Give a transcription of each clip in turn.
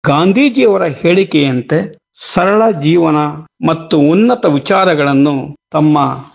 ಗಾಂಧೀಜಿಯವರ ಹೇಳಿಕೆಯಂತೆ ಸರಳ ಜೀವನ ಮತ್ತು ಉನ್ನತ ವಿಚಾರಗಳನ್ನು ತಮ್ಮ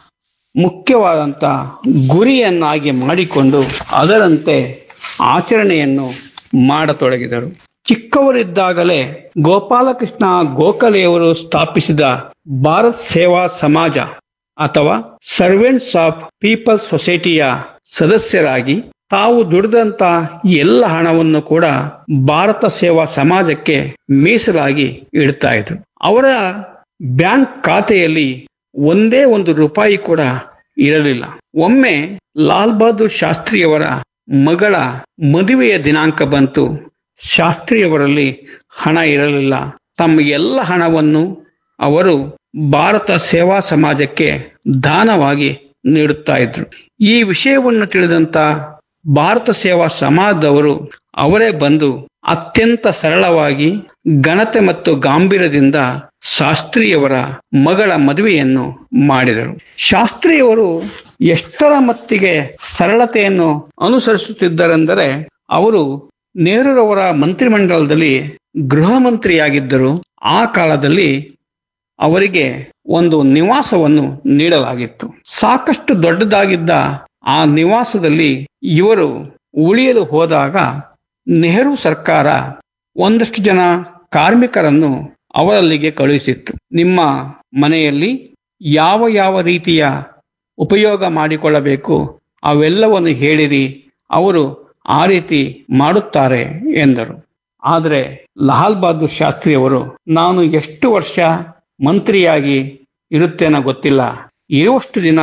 ಮುಖ್ಯವಾದಂಥ ಗುರಿಯನ್ನಾಗಿ ಮಾಡಿಕೊಂಡು ಅದರಂತೆ ಆಚರಣೆಯನ್ನು ಮಾಡತೊಡಗಿದರು ಚಿಕ್ಕವರಿದ್ದಾಗಲೇ ಗೋಪಾಲಕೃಷ್ಣ ಗೋಖಲೆಯವರು ಸ್ಥಾಪಿಸಿದ ಭಾರತ್ ಸೇವಾ ಸಮಾಜ ಅಥವಾ ಸರ್ವೆಂಟ್ಸ್ ಆಫ್ ಪೀಪಲ್ ಸೊಸೈಟಿಯ ಸದಸ್ಯರಾಗಿ ತಾವು ದುಡಿದಂತ ಎಲ್ಲ ಹಣವನ್ನು ಕೂಡ ಭಾರತ ಸೇವಾ ಸಮಾಜಕ್ಕೆ ಮೀಸಲಾಗಿ ಇಡ್ತಾ ಇದ್ರು ಅವರ ಬ್ಯಾಂಕ್ ಖಾತೆಯಲ್ಲಿ ಒಂದೇ ಒಂದು ರೂಪಾಯಿ ಕೂಡ ಇರಲಿಲ್ಲ ಒಮ್ಮೆ ಲಾಲ್ ಬಹದ್ದೂರ್ ಶಾಸ್ತ್ರಿಯವರ ಮಗಳ ಮದುವೆಯ ದಿನಾಂಕ ಬಂತು ಶಾಸ್ತ್ರಿಯವರಲ್ಲಿ ಹಣ ಇರಲಿಲ್ಲ ತಮ್ಮ ಎಲ್ಲ ಹಣವನ್ನು ಅವರು ಭಾರತ ಸೇವಾ ಸಮಾಜಕ್ಕೆ ದಾನವಾಗಿ ನೀಡುತ್ತಾ ಇದ್ರು ಈ ವಿಷಯವನ್ನು ತಿಳಿದಂತ ಭಾರತ ಸೇವಾ ಸಮಾಜದವರು ಅವರೇ ಬಂದು ಅತ್ಯಂತ ಸರಳವಾಗಿ ಘನತೆ ಮತ್ತು ಗಾಂಭೀರ್ಯದಿಂದ ಶಾಸ್ತ್ರಿಯವರ ಮಗಳ ಮದುವೆಯನ್ನು ಮಾಡಿದರು ಶಾಸ್ತ್ರಿಯವರು ಎಷ್ಟರ ಮಟ್ಟಿಗೆ ಸರಳತೆಯನ್ನು ಅನುಸರಿಸುತ್ತಿದ್ದರೆಂದರೆ ಅವರು ನೆಹರೂರವರ ಮಂತ್ರಿಮಂಡಲದಲ್ಲಿ ಗೃಹ ಮಂತ್ರಿಯಾಗಿದ್ದರು ಆ ಕಾಲದಲ್ಲಿ ಅವರಿಗೆ ಒಂದು ನಿವಾಸವನ್ನು ನೀಡಲಾಗಿತ್ತು ಸಾಕಷ್ಟು ದೊಡ್ಡದಾಗಿದ್ದ ಆ ನಿವಾಸದಲ್ಲಿ ಇವರು ಉಳಿಯಲು ಹೋದಾಗ ನೆಹರು ಸರ್ಕಾರ ಒಂದಷ್ಟು ಜನ ಕಾರ್ಮಿಕರನ್ನು ಅವರಲ್ಲಿಗೆ ಕಳುಹಿಸಿತ್ತು ನಿಮ್ಮ ಮನೆಯಲ್ಲಿ ಯಾವ ಯಾವ ರೀತಿಯ ಉಪಯೋಗ ಮಾಡಿಕೊಳ್ಳಬೇಕು ಅವೆಲ್ಲವನ್ನು ಹೇಳಿರಿ ಅವರು ಆ ರೀತಿ ಮಾಡುತ್ತಾರೆ ಎಂದರು ಆದರೆ ಲಾಲ್ ಬಹದ್ದೂರ್ ಶಾಸ್ತ್ರಿಯವರು ನಾನು ಎಷ್ಟು ವರ್ಷ ಮಂತ್ರಿಯಾಗಿ ಇರುತ್ತೇನೋ ಗೊತ್ತಿಲ್ಲ ಇರುವಷ್ಟು ದಿನ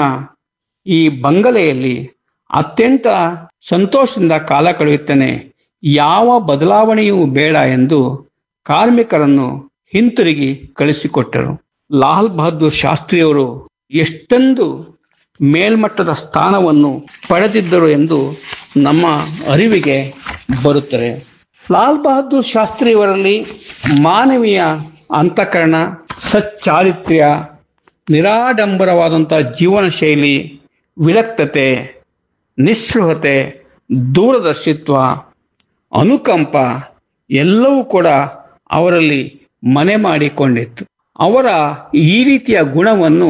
ಈ ಬಂಗಲೆಯಲ್ಲಿ ಅತ್ಯಂತ ಸಂತೋಷದಿಂದ ಕಾಲ ಕಳೆಯುತ್ತೇನೆ ಯಾವ ಬದಲಾವಣೆಯೂ ಬೇಡ ಎಂದು ಕಾರ್ಮಿಕರನ್ನು ಹಿಂತಿರುಗಿ ಕಳಿಸಿಕೊಟ್ಟರು ಲಾಲ್ ಬಹದ್ದೂರ್ ಶಾಸ್ತ್ರಿಯವರು ಎಷ್ಟೊಂದು ಮೇಲ್ಮಟ್ಟದ ಸ್ಥಾನವನ್ನು ಪಡೆದಿದ್ದರು ಎಂದು ನಮ್ಮ ಅರಿವಿಗೆ ಬರುತ್ತದೆ ಲಾಲ್ ಬಹದ್ದೂರ್ ಶಾಸ್ತ್ರಿಯವರಲ್ಲಿ ಮಾನವೀಯ ಅಂತಃಕರಣ ಸಚ್ಚಾರಿತ್ರ್ಯ ನಿರಾಡಂಬರವಾದಂಥ ಜೀವನ ಶೈಲಿ ವಿರಕ್ತತೆ ನಿಸ್ಪೃಹತೆ ದೂರದರ್ಶಿತ್ವ ಅನುಕಂಪ ಎಲ್ಲವೂ ಕೂಡ ಅವರಲ್ಲಿ ಮನೆ ಮಾಡಿಕೊಂಡಿತ್ತು ಅವರ ಈ ರೀತಿಯ ಗುಣವನ್ನು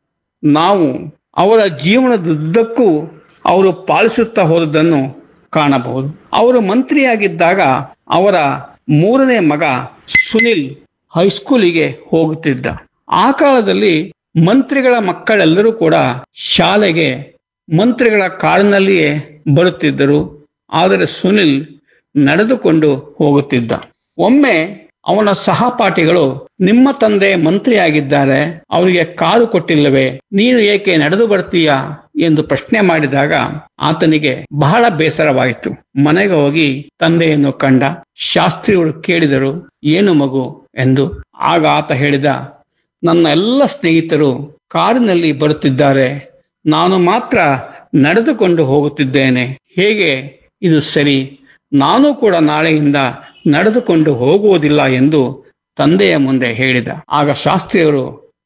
ನಾವು ಅವರ ಜೀವನದುದ್ದಕ್ಕೂ ಅವರು ಪಾಲಿಸುತ್ತಾ ಹೋದದ್ದನ್ನು ಕಾಣಬಹುದು ಅವರು ಮಂತ್ರಿಯಾಗಿದ್ದಾಗ ಅವರ ಮೂರನೇ ಮಗ ಸುನಿಲ್ ಹೈಸ್ಕೂಲಿಗೆ ಹೋಗುತ್ತಿದ್ದ ಆ ಕಾಲದಲ್ಲಿ ಮಂತ್ರಿಗಳ ಮಕ್ಕಳೆಲ್ಲರೂ ಕೂಡ ಶಾಲೆಗೆ ಮಂತ್ರಿಗಳ ಕಾರಿನಲ್ಲಿಯೇ ಬರುತ್ತಿದ್ದರು ಆದರೆ ಸುನಿಲ್ ನಡೆದುಕೊಂಡು ಹೋಗುತ್ತಿದ್ದ ಒಮ್ಮೆ ಅವನ ಸಹಪಾಠಿಗಳು ನಿಮ್ಮ ತಂದೆ ಮಂತ್ರಿಯಾಗಿದ್ದಾರೆ ಅವರಿಗೆ ಕಾರು ಕೊಟ್ಟಿಲ್ಲವೇ ನೀನು ಏಕೆ ನಡೆದು ಬರ್ತೀಯಾ ಎಂದು ಪ್ರಶ್ನೆ ಮಾಡಿದಾಗ ಆತನಿಗೆ ಬಹಳ ಬೇಸರವಾಯಿತು ಮನೆಗೆ ಹೋಗಿ ತಂದೆಯನ್ನು ಕಂಡ ಶಾಸ್ತ್ರಿಗಳು ಕೇಳಿದರು ಏನು ಮಗು ಎಂದು ಆಗ ಆತ ಹೇಳಿದ ನನ್ನ ಎಲ್ಲ ಸ್ನೇಹಿತರು ಕಾರಿನಲ್ಲಿ ಬರುತ್ತಿದ್ದಾರೆ ನಾನು ಮಾತ್ರ ನಡೆದುಕೊಂಡು ಹೋಗುತ್ತಿದ್ದೇನೆ ಹೇಗೆ ಇದು ಸರಿ ನಾನು ಕೂಡ ನಾಳೆಯಿಂದ ನಡೆದುಕೊಂಡು ಹೋಗುವುದಿಲ್ಲ ಎಂದು ತಂದೆಯ ಮುಂದೆ ಹೇಳಿದ ಆಗ ಶಾಸ್ತ್ರಿಯವರು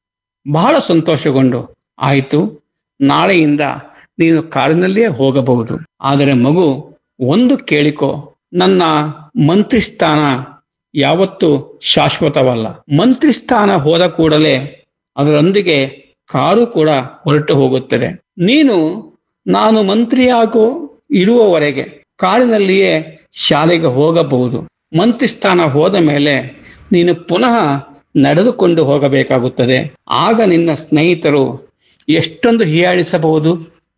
ಬಹಳ ಸಂತೋಷಗೊಂಡು ಆಯಿತು ನಾಳೆಯಿಂದ ನೀನು ಕಾರಿನಲ್ಲಿಯೇ ಹೋಗಬಹುದು ಆದರೆ ಮಗು ಒಂದು ಕೇಳಿಕೋ ನನ್ನ ಮಂತ್ರಿ ಸ್ಥಾನ ಯಾವತ್ತೂ ಶಾಶ್ವತವಲ್ಲ ಮಂತ್ರಿ ಸ್ಥಾನ ಹೋದ ಕೂಡಲೇ ಅದರೊಂದಿಗೆ ಕಾರು ಕೂಡ ಹೊರಟು ಹೋಗುತ್ತದೆ ನೀನು ನಾನು ಮಂತ್ರಿಯಾಗೋ ಇರುವವರೆಗೆ ಕಾರಿನಲ್ಲಿಯೇ ಶಾಲೆಗೆ ಹೋಗಬಹುದು ಮಂತ್ರಿ ಸ್ಥಾನ ಹೋದ ಮೇಲೆ ನೀನು ಪುನಃ ನಡೆದುಕೊಂಡು ಹೋಗಬೇಕಾಗುತ್ತದೆ ಆಗ ನಿನ್ನ ಸ್ನೇಹಿತರು ಎಷ್ಟೊಂದು ಹೀಯಾಳಿಸಬಹುದು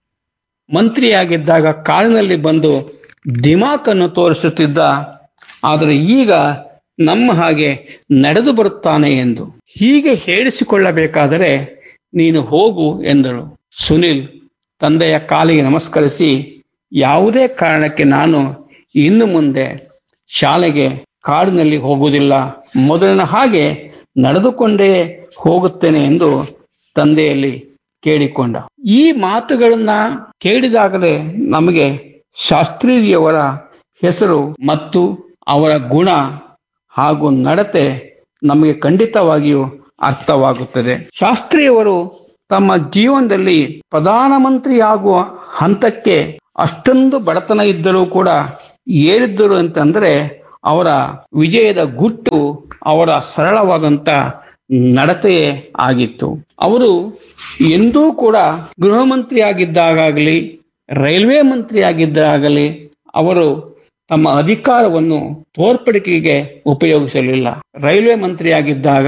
ಮಂತ್ರಿಯಾಗಿದ್ದಾಗ ಕಾರಿನಲ್ಲಿ ಬಂದು ದಿಮಾಕನ್ನು ತೋರಿಸುತ್ತಿದ್ದ ಆದರೆ ಈಗ ನಮ್ಮ ಹಾಗೆ ನಡೆದು ಬರುತ್ತಾನೆ ಎಂದು ಹೀಗೆ ಹೇಳಿಸಿಕೊಳ್ಳಬೇಕಾದರೆ ನೀನು ಹೋಗು ಎಂದರು ಸುನಿಲ್ ತಂದೆಯ ಕಾಲಿಗೆ ನಮಸ್ಕರಿಸಿ ಯಾವುದೇ ಕಾರಣಕ್ಕೆ ನಾನು ಇನ್ನು ಮುಂದೆ ಶಾಲೆಗೆ ಕಾಡಿನಲ್ಲಿ ಹೋಗುವುದಿಲ್ಲ ಮೊದಲಿನ ಹಾಗೆ ನಡೆದುಕೊಂಡೇ ಹೋಗುತ್ತೇನೆ ಎಂದು ತಂದೆಯಲ್ಲಿ ಕೇಳಿಕೊಂಡ ಈ ಮಾತುಗಳನ್ನ ಕೇಳಿದಾಗಲೇ ನಮಗೆ ಶಾಸ್ತ್ರೀಯವರ ಹೆಸರು ಮತ್ತು ಅವರ ಗುಣ ಹಾಗೂ ನಡತೆ ನಮಗೆ ಖಂಡಿತವಾಗಿಯೂ ಅರ್ಥವಾಗುತ್ತದೆ ಶಾಸ್ತ್ರಿಯವರು ತಮ್ಮ ಜೀವನದಲ್ಲಿ ಪ್ರಧಾನಮಂತ್ರಿಯಾಗುವ ಹಂತಕ್ಕೆ ಅಷ್ಟೊಂದು ಬಡತನ ಇದ್ದರೂ ಕೂಡ ಏರಿದ್ದರು ಅಂತಂದ್ರೆ ಅವರ ವಿಜಯದ ಗುಟ್ಟು ಅವರ ಸರಳವಾದಂತ ನಡತೆಯೇ ಆಗಿತ್ತು ಅವರು ಎಂದೂ ಕೂಡ ಗೃಹ ಮಂತ್ರಿ ಆಗಿದ್ದಾಗಲಿ ರೈಲ್ವೆ ಮಂತ್ರಿ ಆಗಿದ್ದಾಗಲಿ ಅವರು ತಮ್ಮ ಅಧಿಕಾರವನ್ನು ತೋರ್ಪಡಿಕೆಗೆ ಉಪಯೋಗಿಸಲಿಲ್ಲ ರೈಲ್ವೆ ಮಂತ್ರಿ ಆಗಿದ್ದಾಗ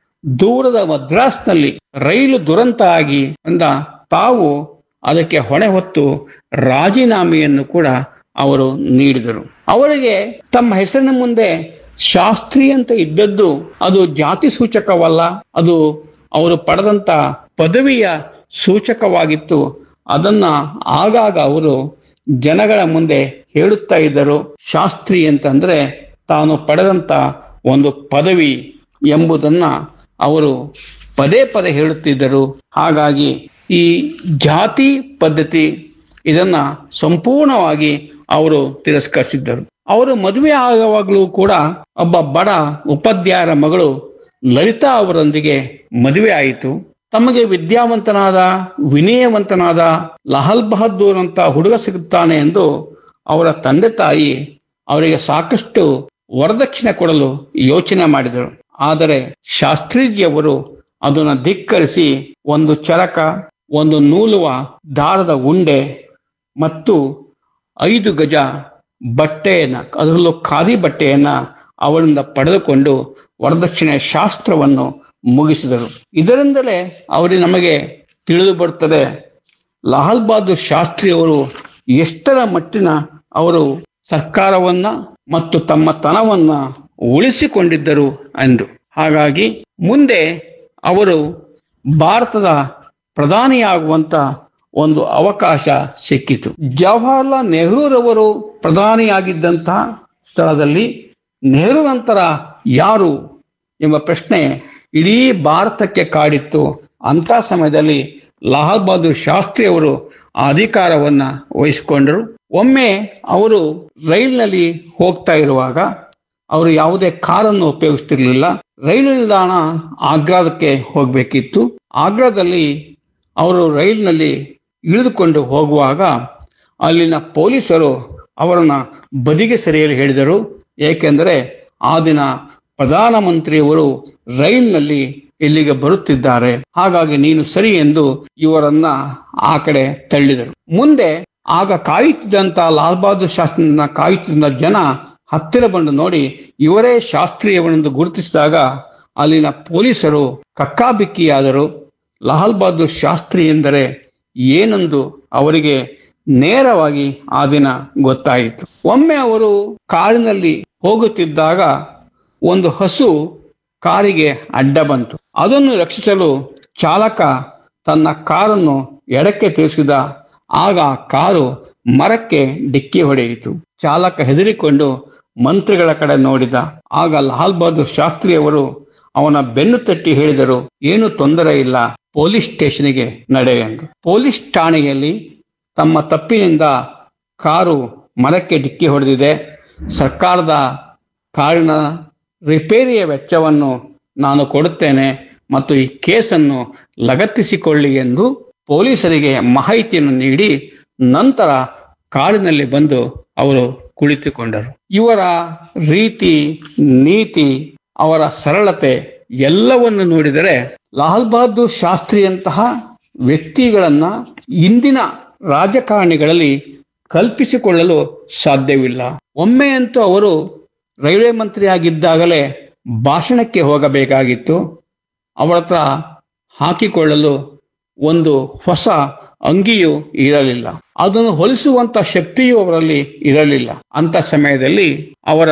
ದೂರದ ಮದ್ರಾಸ್ನಲ್ಲಿ ರೈಲು ದುರಂತ ಆಗಿ ಅಂದ ತಾವು ಅದಕ್ಕೆ ಹೊಣೆ ಹೊತ್ತು ರಾಜೀನಾಮೆಯನ್ನು ಕೂಡ ಅವರು ನೀಡಿದರು ಅವರಿಗೆ ತಮ್ಮ ಹೆಸರಿನ ಮುಂದೆ ಶಾಸ್ತ್ರಿ ಅಂತ ಇದ್ದದ್ದು ಅದು ಜಾತಿ ಸೂಚಕವಲ್ಲ ಅದು ಅವರು ಪಡೆದಂತ ಪದವಿಯ ಸೂಚಕವಾಗಿತ್ತು ಅದನ್ನ ಆಗಾಗ ಅವರು ಜನಗಳ ಮುಂದೆ ಹೇಳುತ್ತಾ ಇದ್ದರು ಶಾಸ್ತ್ರಿ ಅಂತಂದ್ರೆ ತಾನು ಪಡೆದಂತ ಒಂದು ಪದವಿ ಎಂಬುದನ್ನ ಅವರು ಪದೇ ಪದೇ ಹೇಳುತ್ತಿದ್ದರು ಹಾಗಾಗಿ ಈ ಜಾತಿ ಪದ್ಧತಿ ಇದನ್ನ ಸಂಪೂರ್ಣವಾಗಿ ಅವರು ತಿರಸ್ಕರಿಸಿದ್ದರು ಅವರು ಮದುವೆ ಆಗುವಾಗಲೂ ಕೂಡ ಒಬ್ಬ ಬಡ ಉಪಾಧ್ಯಾಯರ ಮಗಳು ಲಲಿತಾ ಅವರೊಂದಿಗೆ ಮದುವೆ ಆಯಿತು ತಮಗೆ ವಿದ್ಯಾವಂತನಾದ ವಿನಯವಂತನಾದ ಲಹಲ್ ಬಹದ್ದೂರ್ ಅಂತ ಹುಡುಗ ಸಿಗುತ್ತಾನೆ ಎಂದು ಅವರ ತಂದೆ ತಾಯಿ ಅವರಿಗೆ ಸಾಕಷ್ಟು ವರದಕ್ಷಿಣೆ ಕೊಡಲು ಯೋಚನೆ ಮಾಡಿದರು ಆದರೆ ಶಾಸ್ತ್ರೀಜಿಯವರು ಅದನ್ನು ಧಿಕ್ಕರಿಸಿ ಒಂದು ಚರಕ ಒಂದು ನೂಲುವ ದಾರದ ಉಂಡೆ ಮತ್ತು ಐದು ಗಜ ಬಟ್ಟೆಯನ್ನ ಅದರಲ್ಲೂ ಖಾದಿ ಬಟ್ಟೆಯನ್ನ ಅವರಿಂದ ಪಡೆದುಕೊಂಡು ವರದಕ್ಷಿಣೆ ಶಾಸ್ತ್ರವನ್ನು ಮುಗಿಸಿದರು ಇದರಿಂದಲೇ ಅವರಿಗೆ ನಮಗೆ ತಿಳಿದು ಬರುತ್ತದೆ ಲಾಲ್ ಬಹದ್ದೂರ್ ಶಾಸ್ತ್ರಿಯವರು ಎಷ್ಟರ ಮಟ್ಟಿನ ಅವರು ಸರ್ಕಾರವನ್ನ ಮತ್ತು ತಮ್ಮ ತನವನ್ನ ಉಳಿಸಿಕೊಂಡಿದ್ದರು ಎಂದು ಹಾಗಾಗಿ ಮುಂದೆ ಅವರು ಭಾರತದ ಪ್ರಧಾನಿಯಾಗುವಂತ ಒಂದು ಅವಕಾಶ ಸಿಕ್ಕಿತು ಜವಾಹರ್ಲಾಲ್ ನೆಹರೂರವರು ಪ್ರಧಾನಿಯಾಗಿದ್ದಂತಹ ಸ್ಥಳದಲ್ಲಿ ನೆಹರು ನಂತರ ಯಾರು ಎಂಬ ಪ್ರಶ್ನೆ ಇಡೀ ಭಾರತಕ್ಕೆ ಕಾಡಿತ್ತು ಅಂತ ಸಮಯದಲ್ಲಿ ಲಾಲ್ ಬಹದ್ದೂರ್ ಶಾಸ್ತ್ರಿ ಅವರು ಆ ಅಧಿಕಾರವನ್ನ ವಹಿಸಿಕೊಂಡರು ಒಮ್ಮೆ ಅವರು ರೈಲಿನಲ್ಲಿ ಹೋಗ್ತಾ ಇರುವಾಗ ಅವರು ಯಾವುದೇ ಕಾರನ್ನು ಉಪಯೋಗಿಸ್ತಿರ್ಲಿಲ್ಲ ರೈಲು ನಿಲ್ದಾಣ ಆಗ್ರಾದಕ್ಕೆ ಹೋಗಬೇಕಿತ್ತು ಆಗ್ರಾದಲ್ಲಿ ಅವರು ರೈಲಿನಲ್ಲಿ ಇಳಿದುಕೊಂಡು ಹೋಗುವಾಗ ಅಲ್ಲಿನ ಪೊಲೀಸರು ಅವರನ್ನ ಬದಿಗೆ ಸರಿಯಲು ಹೇಳಿದರು ಏಕೆಂದರೆ ಆ ದಿನ ಪ್ರಧಾನಮಂತ್ರಿಯವರು ರೈಲಿನಲ್ಲಿ ಇಲ್ಲಿಗೆ ಬರುತ್ತಿದ್ದಾರೆ ಹಾಗಾಗಿ ನೀನು ಸರಿ ಎಂದು ಇವರನ್ನ ಆ ಕಡೆ ತಳ್ಳಿದರು ಮುಂದೆ ಆಗ ಕಾಯುತ್ತಿದ್ದಂತ ಲಾಲ್ ಬಹದ್ದೂರ್ ಶಾಸ್ತ್ರಿನ ಕಾಯುತ್ತಿದ್ದ ಜನ ಹತ್ತಿರ ಬಂದು ನೋಡಿ ಇವರೇ ಶಾಸ್ತ್ರೀಯವರೆಂದು ಗುರುತಿಸಿದಾಗ ಅಲ್ಲಿನ ಪೊಲೀಸರು ಕಕ್ಕಾಬಿಕ್ಕಿಯಾದರು ಲಾಲ್ ಬಹದ್ದೂರ್ ಶಾಸ್ತ್ರಿ ಎಂದರೆ ಏನೆಂದು ಅವರಿಗೆ ನೇರವಾಗಿ ಆ ದಿನ ಗೊತ್ತಾಯಿತು ಒಮ್ಮೆ ಅವರು ಕಾರಿನಲ್ಲಿ ಹೋಗುತ್ತಿದ್ದಾಗ ಒಂದು ಹಸು ಕಾರಿಗೆ ಅಡ್ಡ ಬಂತು ಅದನ್ನು ರಕ್ಷಿಸಲು ಚಾಲಕ ತನ್ನ ಕಾರನ್ನು ಎಡಕ್ಕೆ ತಿರುಗಿಸಿದ ಆಗ ಆ ಕಾರು ಮರಕ್ಕೆ ಡಿಕ್ಕಿ ಹೊಡೆಯಿತು ಚಾಲಕ ಹೆದರಿಕೊಂಡು ಮಂತ್ರಿಗಳ ಕಡೆ ನೋಡಿದ ಆಗ ಲಾಲ್ ಬಹದ್ದೂರ್ ಶಾಸ್ತ್ರಿ ಅವರು ಅವನ ಬೆನ್ನು ತಟ್ಟಿ ಹೇಳಿದರು ಏನು ತೊಂದರೆ ಇಲ್ಲ ಪೊಲೀಸ್ ಸ್ಟೇಷನ್ಗೆ ನಡೆ ಎಂದು ಪೊಲೀಸ್ ಠಾಣೆಯಲ್ಲಿ ತಮ್ಮ ತಪ್ಪಿನಿಂದ ಕಾರು ಮರಕ್ಕೆ ಡಿಕ್ಕಿ ಹೊಡೆದಿದೆ ಸರ್ಕಾರದ ಕಾರಿನ ರಿಪೇರಿಯ ವೆಚ್ಚವನ್ನು ನಾನು ಕೊಡುತ್ತೇನೆ ಮತ್ತು ಈ ಕೇಸನ್ನು ಲಗತ್ತಿಸಿಕೊಳ್ಳಿ ಎಂದು ಪೊಲೀಸರಿಗೆ ಮಾಹಿತಿಯನ್ನು ನೀಡಿ ನಂತರ ಕಾಡಿನಲ್ಲಿ ಬಂದು ಅವರು ಕುಳಿತುಕೊಂಡರು ಇವರ ರೀತಿ ನೀತಿ ಅವರ ಸರಳತೆ ಎಲ್ಲವನ್ನು ನೋಡಿದರೆ ಲಾಲ್ ಬಹದ್ದೂರ್ ಶಾಸ್ತ್ರಿಯಂತಹ ವ್ಯಕ್ತಿಗಳನ್ನ ಇಂದಿನ ರಾಜಕಾರಣಿಗಳಲ್ಲಿ ಕಲ್ಪಿಸಿಕೊಳ್ಳಲು ಸಾಧ್ಯವಿಲ್ಲ ಒಮ್ಮೆ ಅಂತೂ ಅವರು ರೈಲ್ವೆ ಮಂತ್ರಿ ಆಗಿದ್ದಾಗಲೇ ಭಾಷಣಕ್ಕೆ ಹೋಗಬೇಕಾಗಿತ್ತು ಅವರ ಹತ್ರ ಹಾಕಿಕೊಳ್ಳಲು ಒಂದು ಹೊಸ ಅಂಗಿಯೂ ಇರಲಿಲ್ಲ ಅದನ್ನು ಹೊಲಿಸುವಂತ ಶಕ್ತಿಯೂ ಅವರಲ್ಲಿ ಇರಲಿಲ್ಲ ಅಂತ ಸಮಯದಲ್ಲಿ ಅವರ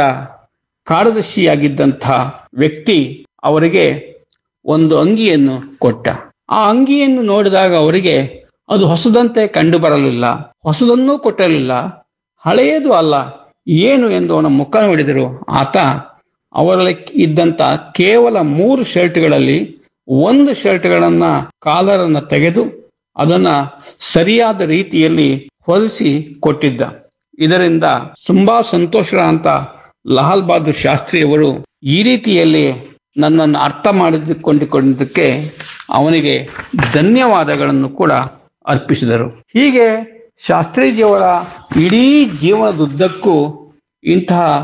ಕಾರ್ಯದರ್ಶಿಯಾಗಿದ್ದಂಥ ವ್ಯಕ್ತಿ ಅವರಿಗೆ ಒಂದು ಅಂಗಿಯನ್ನು ಕೊಟ್ಟ ಆ ಅಂಗಿಯನ್ನು ನೋಡಿದಾಗ ಅವರಿಗೆ ಅದು ಹೊಸದಂತೆ ಕಂಡು ಬರಲಿಲ್ಲ ಹೊಸದನ್ನೂ ಕೊಟ್ಟಿರಲಿಲ್ಲ ಹಳೆಯದು ಅಲ್ಲ ಏನು ಎಂದು ಅವನ ಮುಖ ನೋಡಿದರು ಆತ ಅವರಲ್ಲಿ ಇದ್ದಂತ ಕೇವಲ ಮೂರು ಶರ್ಟ್ಗಳಲ್ಲಿ ಒಂದು ಶರ್ಟ್ಗಳನ್ನ ಕಾಲರನ್ನ ತೆಗೆದು ಅದನ್ನ ಸರಿಯಾದ ರೀತಿಯಲ್ಲಿ ಹೊಲಿಸಿ ಕೊಟ್ಟಿದ್ದ ಇದರಿಂದ ತುಂಬಾ ಸಂತೋಷ ಅಂತ ಲಾಲ್ ಬಹದ್ದೂರ್ ಶಾಸ್ತ್ರಿಯವರು ಈ ರೀತಿಯಲ್ಲಿ ನನ್ನನ್ನು ಅರ್ಥ ಮಾಡಿಕೊಂಡಿದ್ದಕ್ಕೆ ಅವನಿಗೆ ಧನ್ಯವಾದಗಳನ್ನು ಕೂಡ ಅರ್ಪಿಸಿದರು ಹೀಗೆ ಶಾಸ್ತ್ರೀಜಿಯವರ ಇಡೀ ಜೀವನದುದ್ದಕ್ಕೂ ಇಂತಹ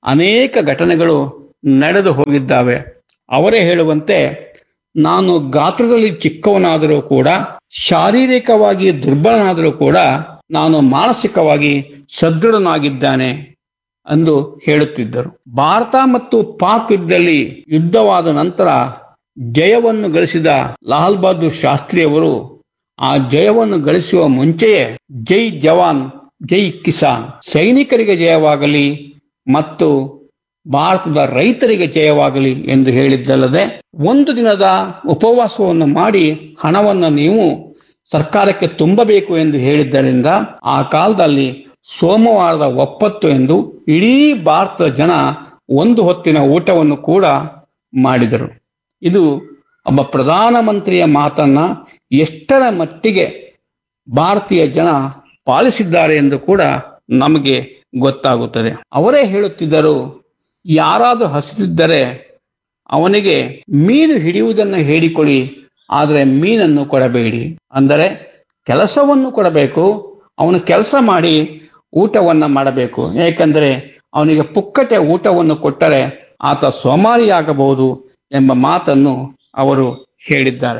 ಅನೇಕ ಘಟನೆಗಳು ನಡೆದು ಹೋಗಿದ್ದಾವೆ ಅವರೇ ಹೇಳುವಂತೆ ನಾನು ಗಾತ್ರದಲ್ಲಿ ಚಿಕ್ಕವನಾದರೂ ಕೂಡ ಶಾರೀರಿಕವಾಗಿ ದುರ್ಬಲನಾದರೂ ಕೂಡ ನಾನು ಮಾನಸಿಕವಾಗಿ ಸದೃಢನಾಗಿದ್ದಾನೆ ಎಂದು ಹೇಳುತ್ತಿದ್ದರು ಭಾರತ ಮತ್ತು ಪಾಕ್ ಯುದ್ಧದಲ್ಲಿ ಯುದ್ಧವಾದ ನಂತರ ಜಯವನ್ನು ಗಳಿಸಿದ ಲಾಲ್ ಬಹದ್ದೂರ್ ಶಾಸ್ತ್ರಿಯವರು ಆ ಜಯವನ್ನು ಗಳಿಸುವ ಮುಂಚೆಯೇ ಜೈ ಜವಾನ್ ಜೈ ಕಿಸಾನ್ ಸೈನಿಕರಿಗೆ ಜಯವಾಗಲಿ ಮತ್ತು ಭಾರತದ ರೈತರಿಗೆ ಜಯವಾಗಲಿ ಎಂದು ಹೇಳಿದ್ದಲ್ಲದೆ ಒಂದು ದಿನದ ಉಪವಾಸವನ್ನು ಮಾಡಿ ಹಣವನ್ನು ನೀವು ಸರ್ಕಾರಕ್ಕೆ ತುಂಬಬೇಕು ಎಂದು ಹೇಳಿದ್ದರಿಂದ ಆ ಕಾಲದಲ್ಲಿ ಸೋಮವಾರದ ಒಪ್ಪತ್ತು ಎಂದು ಇಡೀ ಭಾರತದ ಜನ ಒಂದು ಹೊತ್ತಿನ ಊಟವನ್ನು ಕೂಡ ಮಾಡಿದರು ಇದು ಒಬ್ಬ ಪ್ರಧಾನಮಂತ್ರಿಯ ಮಾತನ್ನ ಎಷ್ಟರ ಮಟ್ಟಿಗೆ ಭಾರತೀಯ ಜನ ಪಾಲಿಸಿದ್ದಾರೆ ಎಂದು ಕೂಡ ನಮಗೆ ಗೊತ್ತಾಗುತ್ತದೆ ಅವರೇ ಹೇಳುತ್ತಿದ್ದರು ಯಾರಾದರೂ ಹಸಿದಿದ್ದರೆ ಅವನಿಗೆ ಮೀನು ಹಿಡಿಯುವುದನ್ನು ಹೇಳಿಕೊಡಿ ಆದರೆ ಮೀನನ್ನು ಕೊಡಬೇಡಿ ಅಂದರೆ ಕೆಲಸವನ್ನು ಕೊಡಬೇಕು ಅವನು ಕೆಲಸ ಮಾಡಿ ಊಟವನ್ನ ಮಾಡಬೇಕು ಏಕೆಂದರೆ ಅವನಿಗೆ ಪುಕ್ಕಟೆ ಊಟವನ್ನು ಕೊಟ್ಟರೆ ಆತ ಸೋಮಾರಿಯಾಗಬಹುದು ಎಂಬ ಮಾತನ್ನು ಅವರು ಹೇಳಿದ್ದಾರೆ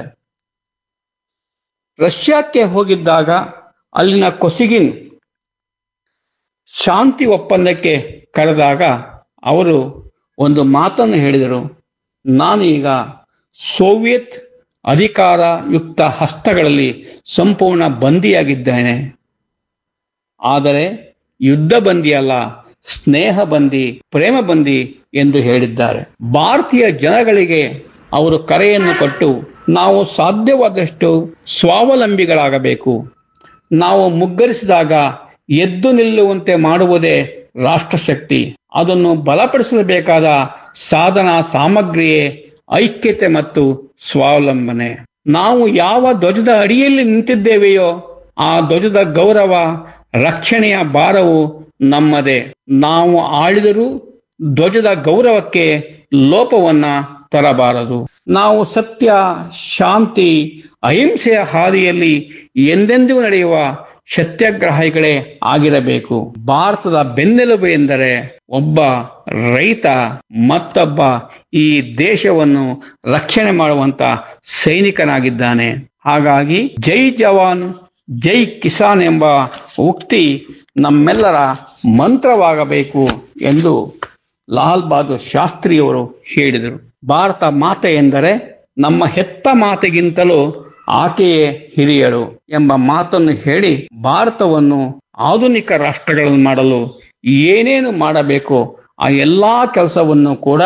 ರಷ್ಯಾಕ್ಕೆ ಹೋಗಿದ್ದಾಗ ಅಲ್ಲಿನ ಕೊಸಿಗಿನ್ ಶಾಂತಿ ಒಪ್ಪಂದಕ್ಕೆ ಕರೆದಾಗ ಅವರು ಒಂದು ಮಾತನ್ನು ಹೇಳಿದರು ನಾನೀಗ ಸೋವಿಯತ್ ಅಧಿಕಾರಯುಕ್ತ ಹಸ್ತಗಳಲ್ಲಿ ಸಂಪೂರ್ಣ ಬಂದಿಯಾಗಿದ್ದೇನೆ ಆದರೆ ಯುದ್ಧ ಬಂದಿಯಲ್ಲ ಸ್ನೇಹ ಬಂದಿ ಪ್ರೇಮ ಬಂದಿ ಎಂದು ಹೇಳಿದ್ದಾರೆ ಭಾರತೀಯ ಜನಗಳಿಗೆ ಅವರು ಕರೆಯನ್ನು ಕೊಟ್ಟು ನಾವು ಸಾಧ್ಯವಾದಷ್ಟು ಸ್ವಾವಲಂಬಿಗಳಾಗಬೇಕು ನಾವು ಮುಗ್ಗರಿಸಿದಾಗ ಎದ್ದು ನಿಲ್ಲುವಂತೆ ಮಾಡುವುದೇ ರಾಷ್ಟ್ರಶಕ್ತಿ ಅದನ್ನು ಬಲಪಡಿಸಬೇಕಾದ ಸಾಧನ ಸಾಮಗ್ರಿಯೇ ಐಕ್ಯತೆ ಮತ್ತು ಸ್ವಾವಲಂಬನೆ ನಾವು ಯಾವ ಧ್ವಜದ ಅಡಿಯಲ್ಲಿ ನಿಂತಿದ್ದೇವೆಯೋ ಆ ಧ್ವಜದ ಗೌರವ ರಕ್ಷಣೆಯ ಭಾರವು ನಮ್ಮದೇ ನಾವು ಆಳಿದರೂ ಧ್ವಜದ ಗೌರವಕ್ಕೆ ಲೋಪವನ್ನ ತರಬಾರದು ನಾವು ಸತ್ಯ ಶಾಂತಿ ಅಹಿಂಸೆಯ ಹಾದಿಯಲ್ಲಿ ಎಂದೆಂದೂ ನಡೆಯುವ ಸತ್ಯಾಗ್ರಹಿಗಳೇ ಆಗಿರಬೇಕು ಭಾರತದ ಬೆನ್ನೆಲುಬು ಎಂದರೆ ಒಬ್ಬ ರೈತ ಮತ್ತೊಬ್ಬ ಈ ದೇಶವನ್ನು ರಕ್ಷಣೆ ಮಾಡುವಂತ ಸೈನಿಕನಾಗಿದ್ದಾನೆ ಹಾಗಾಗಿ ಜೈ ಜವಾನ್ ಜೈ ಕಿಸಾನ್ ಎಂಬ ಉಕ್ತಿ ನಮ್ಮೆಲ್ಲರ ಮಂತ್ರವಾಗಬೇಕು ಎಂದು ಲಾಲ್ ಬಹದ್ದೂರ್ ಶಾಸ್ತ್ರಿಯವರು ಹೇಳಿದರು ಭಾರತ ಮಾತೆ ಎಂದರೆ ನಮ್ಮ ಹೆತ್ತ ಮಾತೆಗಿಂತಲೂ ಆಕೆಯೇ ಹಿರಿಯಳು ಎಂಬ ಮಾತನ್ನು ಹೇಳಿ ಭಾರತವನ್ನು ಆಧುನಿಕ ರಾಷ್ಟ್ರಗಳನ್ನು ಮಾಡಲು ಏನೇನು ಮಾಡಬೇಕೋ ಆ ಎಲ್ಲಾ ಕೆಲಸವನ್ನು ಕೂಡ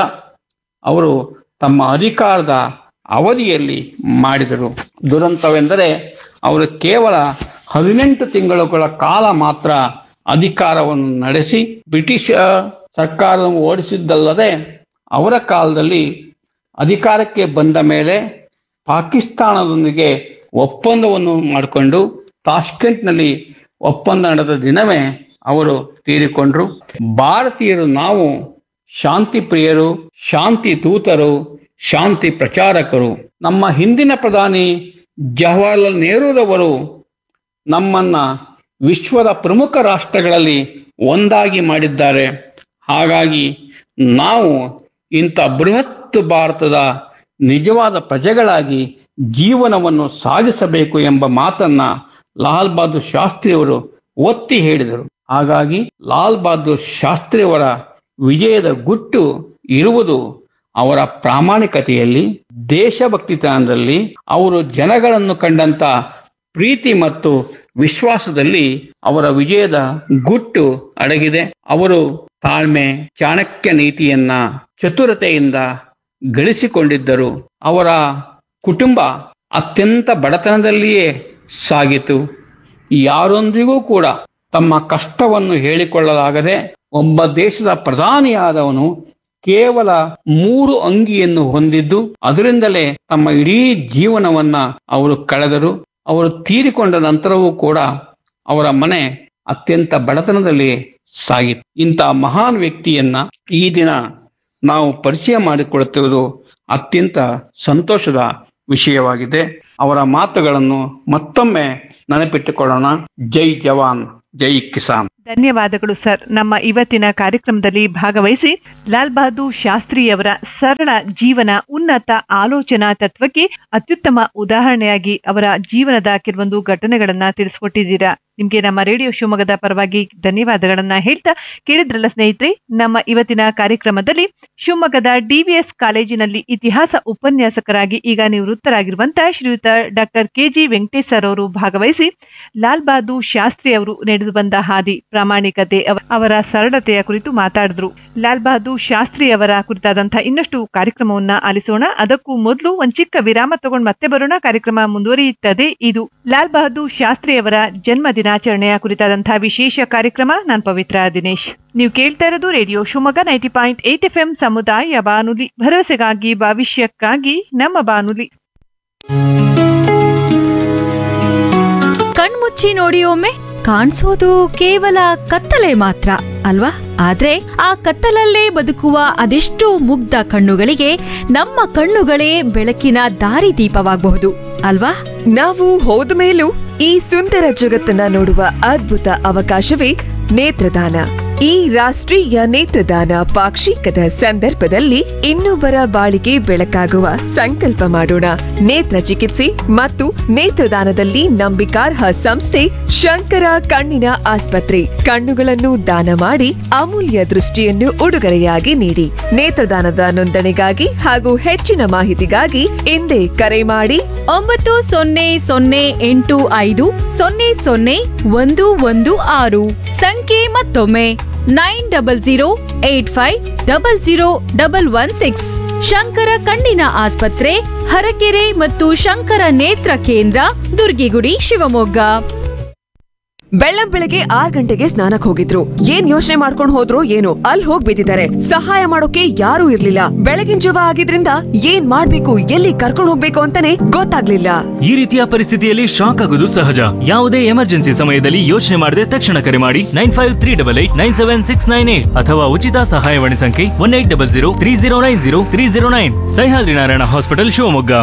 ಅವರು ತಮ್ಮ ಅಧಿಕಾರದ ಅವಧಿಯಲ್ಲಿ ಮಾಡಿದರು ದುರಂತವೆಂದರೆ ಅವರು ಕೇವಲ ಹದಿನೆಂಟು ತಿಂಗಳುಗಳ ಕಾಲ ಮಾತ್ರ ಅಧಿಕಾರವನ್ನು ನಡೆಸಿ ಬ್ರಿಟಿಷ್ ಸರ್ಕಾರವನ್ನು ಓಡಿಸಿದ್ದಲ್ಲದೆ ಅವರ ಕಾಲದಲ್ಲಿ ಅಧಿಕಾರಕ್ಕೆ ಬಂದ ಮೇಲೆ ಪಾಕಿಸ್ತಾನದೊಂದಿಗೆ ಒಪ್ಪಂದವನ್ನು ಮಾಡಿಕೊಂಡು ತಾಷ್ಕೆಂಟ್ನಲ್ಲಿ ಒಪ್ಪಂದ ನಡೆದ ದಿನವೇ ಅವರು ತೀರಿಕೊಂಡ್ರು ಭಾರತೀಯರು ನಾವು ಶಾಂತಿ ಪ್ರಿಯರು ಶಾಂತಿ ದೂತರು ಶಾಂತಿ ಪ್ರಚಾರಕರು ನಮ್ಮ ಹಿಂದಿನ ಪ್ರಧಾನಿ ಜವಾಹರ್ಲಾಲ್ ನೆಹರೂರವರು ನಮ್ಮನ್ನ ವಿಶ್ವದ ಪ್ರಮುಖ ರಾಷ್ಟ್ರಗಳಲ್ಲಿ ಒಂದಾಗಿ ಮಾಡಿದ್ದಾರೆ ಹಾಗಾಗಿ ನಾವು ಇಂಥ ಬೃಹತ್ ಭಾರತದ ನಿಜವಾದ ಪ್ರಜೆಗಳಾಗಿ ಜೀವನವನ್ನು ಸಾಗಿಸಬೇಕು ಎಂಬ ಮಾತನ್ನ ಲಾಲ್ ಬಹದ್ದೂರ್ ಶಾಸ್ತ್ರಿಯವರು ಒತ್ತಿ ಹೇಳಿದರು ಹಾಗಾಗಿ ಲಾಲ್ ಬಹದ್ದೂರ್ ಶಾಸ್ತ್ರಿಯವರ ವಿಜಯದ ಗುಟ್ಟು ಇರುವುದು ಅವರ ಪ್ರಾಮಾಣಿಕತೆಯಲ್ಲಿ ದೇಶಭಕ್ತಿತನದಲ್ಲಿ ಅವರು ಜನಗಳನ್ನು ಕಂಡಂತ ಪ್ರೀತಿ ಮತ್ತು ವಿಶ್ವಾಸದಲ್ಲಿ ಅವರ ವಿಜಯದ ಗುಟ್ಟು ಅಡಗಿದೆ ಅವರು ತಾಳ್ಮೆ ಚಾಣಕ್ಯ ನೀತಿಯನ್ನ ಚತುರತೆಯಿಂದ ಗಳಿಸಿಕೊಂಡಿದ್ದರು ಅವರ ಕುಟುಂಬ ಅತ್ಯಂತ ಬಡತನದಲ್ಲಿಯೇ ಸಾಗಿತು ಯಾರೊಂದಿಗೂ ಕೂಡ ತಮ್ಮ ಕಷ್ಟವನ್ನು ಹೇಳಿಕೊಳ್ಳಲಾಗದೆ ಒಬ್ಬ ದೇಶದ ಪ್ರಧಾನಿಯಾದವನು ಕೇವಲ ಮೂರು ಅಂಗಿಯನ್ನು ಹೊಂದಿದ್ದು ಅದರಿಂದಲೇ ತಮ್ಮ ಇಡೀ ಜೀವನವನ್ನ ಅವರು ಕಳೆದರು ಅವರು ತೀರಿಕೊಂಡ ನಂತರವೂ ಕೂಡ ಅವರ ಮನೆ ಅತ್ಯಂತ ಬಡತನದಲ್ಲಿ ಸಾಗಿತ್ತು ಇಂಥ ಮಹಾನ್ ವ್ಯಕ್ತಿಯನ್ನ ಈ ದಿನ ನಾವು ಪರಿಚಯ ಮಾಡಿಕೊಳ್ಳುತ್ತಿರುವುದು ಅತ್ಯಂತ ಸಂತೋಷದ ವಿಷಯವಾಗಿದೆ ಅವರ ಮಾತುಗಳನ್ನು ಮತ್ತೊಮ್ಮೆ ನೆನಪಿಟ್ಟುಕೊಳ್ಳೋಣ ಜೈ ಜವಾನ್ ಜೈ ಕಿಸಾನ್ ಧನ್ಯವಾದಗಳು ಸರ್ ನಮ್ಮ ಇವತ್ತಿನ ಕಾರ್ಯಕ್ರಮದಲ್ಲಿ ಭಾಗವಹಿಸಿ ಲಾಲ್ ಬಹದ್ದೂರ್ ಶಾಸ್ತ್ರಿಯವರ ಸರಳ ಜೀವನ ಉನ್ನತ ಆಲೋಚನಾ ತತ್ವಕ್ಕೆ ಅತ್ಯುತ್ತಮ ಉದಾಹರಣೆಯಾಗಿ ಅವರ ಜೀವನದ ಕೆಲವೊಂದು ಘಟನೆಗಳನ್ನ ತಿಳಿಸ್ಕೊಟ್ಟಿದ್ದೀರಾ ನಿಮ್ಗೆ ನಮ್ಮ ರೇಡಿಯೋ ಶಿವಮೊಗ್ಗದ ಪರವಾಗಿ ಧನ್ಯವಾದಗಳನ್ನ ಹೇಳ್ತಾ ಕೇಳಿದ್ರಲ್ಲ ಸ್ನೇಹಿತರೆ ನಮ್ಮ ಇವತ್ತಿನ ಕಾರ್ಯಕ್ರಮದಲ್ಲಿ ಶಿವಮೊಗ್ಗದ ಡಿವಿಎಸ್ ಕಾಲೇಜಿನಲ್ಲಿ ಇತಿಹಾಸ ಉಪನ್ಯಾಸಕರಾಗಿ ಈಗ ನಿವೃತ್ತರಾಗಿರುವಂತಹ ಶ್ರೀಯುತ ಡಾಕ್ಟರ್ ಕೆಜಿ ವೆಂಕಟೇಶ್ ಸರ್ ಅವರು ಭಾಗವಹಿಸಿ ಲಾಲ್ ಬಹದ್ದೂರ್ ಶಾಸ್ತ್ರಿ ಅವರು ನಡೆದು ಬಂದ ಹಾದಿ ಪ್ರಾಮಾಣಿಕತೆ ಅವ- ಅವರ ಸರಳತೆಯ ಕುರಿತು ಮಾತಾಡಿದ್ರು ಲಾಲ್ ಬಹದ್ದೂರ್ ಶಾಸ್ತ್ರಿ ಅವರ ಕುರಿತಾದಂತಹ ಇನ್ನಷ್ಟು ಕಾರ್ಯಕ್ರಮವನ್ನ ಆಲಿಸೋಣ ಅದಕ್ಕೂ ಮೊದಲು ಒಂದ್ ಚಿಕ್ಕ ವಿರಾಮ ತಗೊಂಡು ಮತ್ತೆ ಬರೋಣ ಕಾರ್ಯಕ್ರಮ ಮುಂದುವರಿಯುತ್ತದೆ ಇದು ಲಾಲ್ ಬಹದ್ದೂರ್ ಶಾಸ್ತ್ರಿ ಅವರ ಜನ್ಮ ದಿನಾಚರಣೆಯ ಕುರಿತಾದಂತಹ ವಿಶೇಷ ಕಾರ್ಯಕ್ರಮ ನಾನ್ ಪವಿತ್ರ ದಿನೇಶ್ ನೀವು ಕೇಳ್ತಾ ಇರೋದು radio Shivamogga ninety point eight F M ಸಮುದಾಯ ಬಾನುಲಿ ಭರವಸೆಗಾಗಿ ಭವಿಷ್ಯಕ್ಕಾಗಿ ನಮ್ಮ ಬಾನುಲಿ ಕಣ್ಮುಚ್ಚಿ ನೋಡಿ ಒಮ್ಮೆ ಕಾಣಿಸೋದು ಕೇವಲ ಕತ್ತಲೆ ಮಾತ್ರ ಅಲ್ವಾ ಆದ್ರೆ ಆ ಕತ್ತಲಲ್ಲೇ ಬದುಕುವ ಅದೆಷ್ಟೋ ಮುಗ್ಧ ಕಣ್ಣುಗಳಿಗೆ ನಮ್ಮ ಕಣ್ಣುಗಳೇ ಬೆಳಕಿನ ದಾರಿದೀಪವಾಗಬಹುದು ಅಲ್ವಾ ನಾವು ಹೋದ ಮೇಲೂ ಈ ಸುಂದರ ಜಗತ್ತನ್ನ ನೋಡುವ ಅದ್ಭುತ ಅವಕಾಶವೇ ನೇತ್ರದಾನ ಈ ರಾಷ್ಟ್ರೀಯ ನೇತ್ರದಾನ ಪಾಕ್ಷಿಕದ ಸಂದರ್ಭದಲ್ಲಿ ಇನ್ನೊಬ್ಬರ ಬಾಳಿಗೆ ಬೆಳಕಾಗುವ ಸಂಕಲ್ಪ ಮಾಡೋಣ ನೇತ್ರ ಚಿಕಿತ್ಸೆ ಮತ್ತು ನೇತ್ರದಾನದಲ್ಲಿ ನಂಬಿಕಾರ್ಹ ಸಂಸ್ಥೆ ಶಂಕರ ಕಣ್ಣಿನ ಆಸ್ಪತ್ರೆ ಕಣ್ಣುಗಳನ್ನು ದಾನ ಮಾಡಿ ಅಮೂಲ್ಯ ದೃಷ್ಟಿಯನ್ನು ಉಡುಗೊರೆಯಾಗಿ ನೀಡಿ ನೇತ್ರದಾನದ ನೋಂದಣಿಗಾಗಿ ಹಾಗೂ ಹೆಚ್ಚಿನ ಮಾಹಿತಿಗಾಗಿ ಹಿಂದೆ ಕರೆ ಮಾಡಿ ಒಂಬತ್ತು ಸೊನ್ನೆ ಸೊನ್ನೆ ಎಂಟು ಐದು ಸೊನ್ನೆ ಸೊನ್ನೆ ಒಂದು ಒಂದು ಆರು ಸಂಖ್ಯೆ ಮತ್ತೊಮ್ಮೆ nine double zero eight five double zero double one six Shankara ಕಣ್ಣಿನ ಆಸ್ಪತ್ರೆ ಹರಕೆರೆ ಮತ್ತು ಶಂಕರ ನೇತ್ರ ಕೇಂದ್ರ ದುರ್ಗಿಗುಡಿ ಶಿವಮೊಗ್ಗ ಬೆಳ್ಳಂ ಬೆಳಗ್ಗೆ ಆರ್ ಗಂಟೆಗೆ ಸ್ನಾನಕ್ ಹೋಗಿದ್ರು ಏನ್ ಯೋಚನೆ ಮಾಡ್ಕೊಂಡ್ ಹೋದ್ರು ಏನೋ ಅಲ್ಲಿ ಹೋಗ್ ಬಿದ್ದಿದ್ದಾರೆ ಸಹಾಯ ಮಾಡೋಕೆ ಯಾರೂ ಇರ್ಲಿಲ್ಲ ಬೆಳಗಿನ ಜವ ಆಗಿದ್ರಿಂದ ಏನ್ ಮಾಡ್ಬೇಕು ಎಲ್ಲಿ ಕರ್ಕೊಂಡ್ ಹೋಗ್ಬೇಕು ಅಂತಾನೆ ಗೊತ್ತಾಗ್ಲಿಲ್ಲ ಈ ರೀತಿಯ ಪರಿಸ್ಥಿತಿಯಲ್ಲಿ ಶಾಕ್ ಆಗೋದು ಸಹಜ ಯಾವುದೇ ಎಮರ್ಜೆನ್ಸಿ ಸಮಯದಲ್ಲಿ ಯೋಚನೆ ಮಾಡದೆ ತಕ್ಷಣ ಕರೆ ಮಾಡಿ nine five three double eight nine seven six nine eight ಅಥವಾ ಉಚಿತ ಸಹಾಯವಾಣಿ ಸಂಖ್ಯೆ one eight double zero three zero nine zero three zero nine Sahyadri Narayana hospital Shivamogga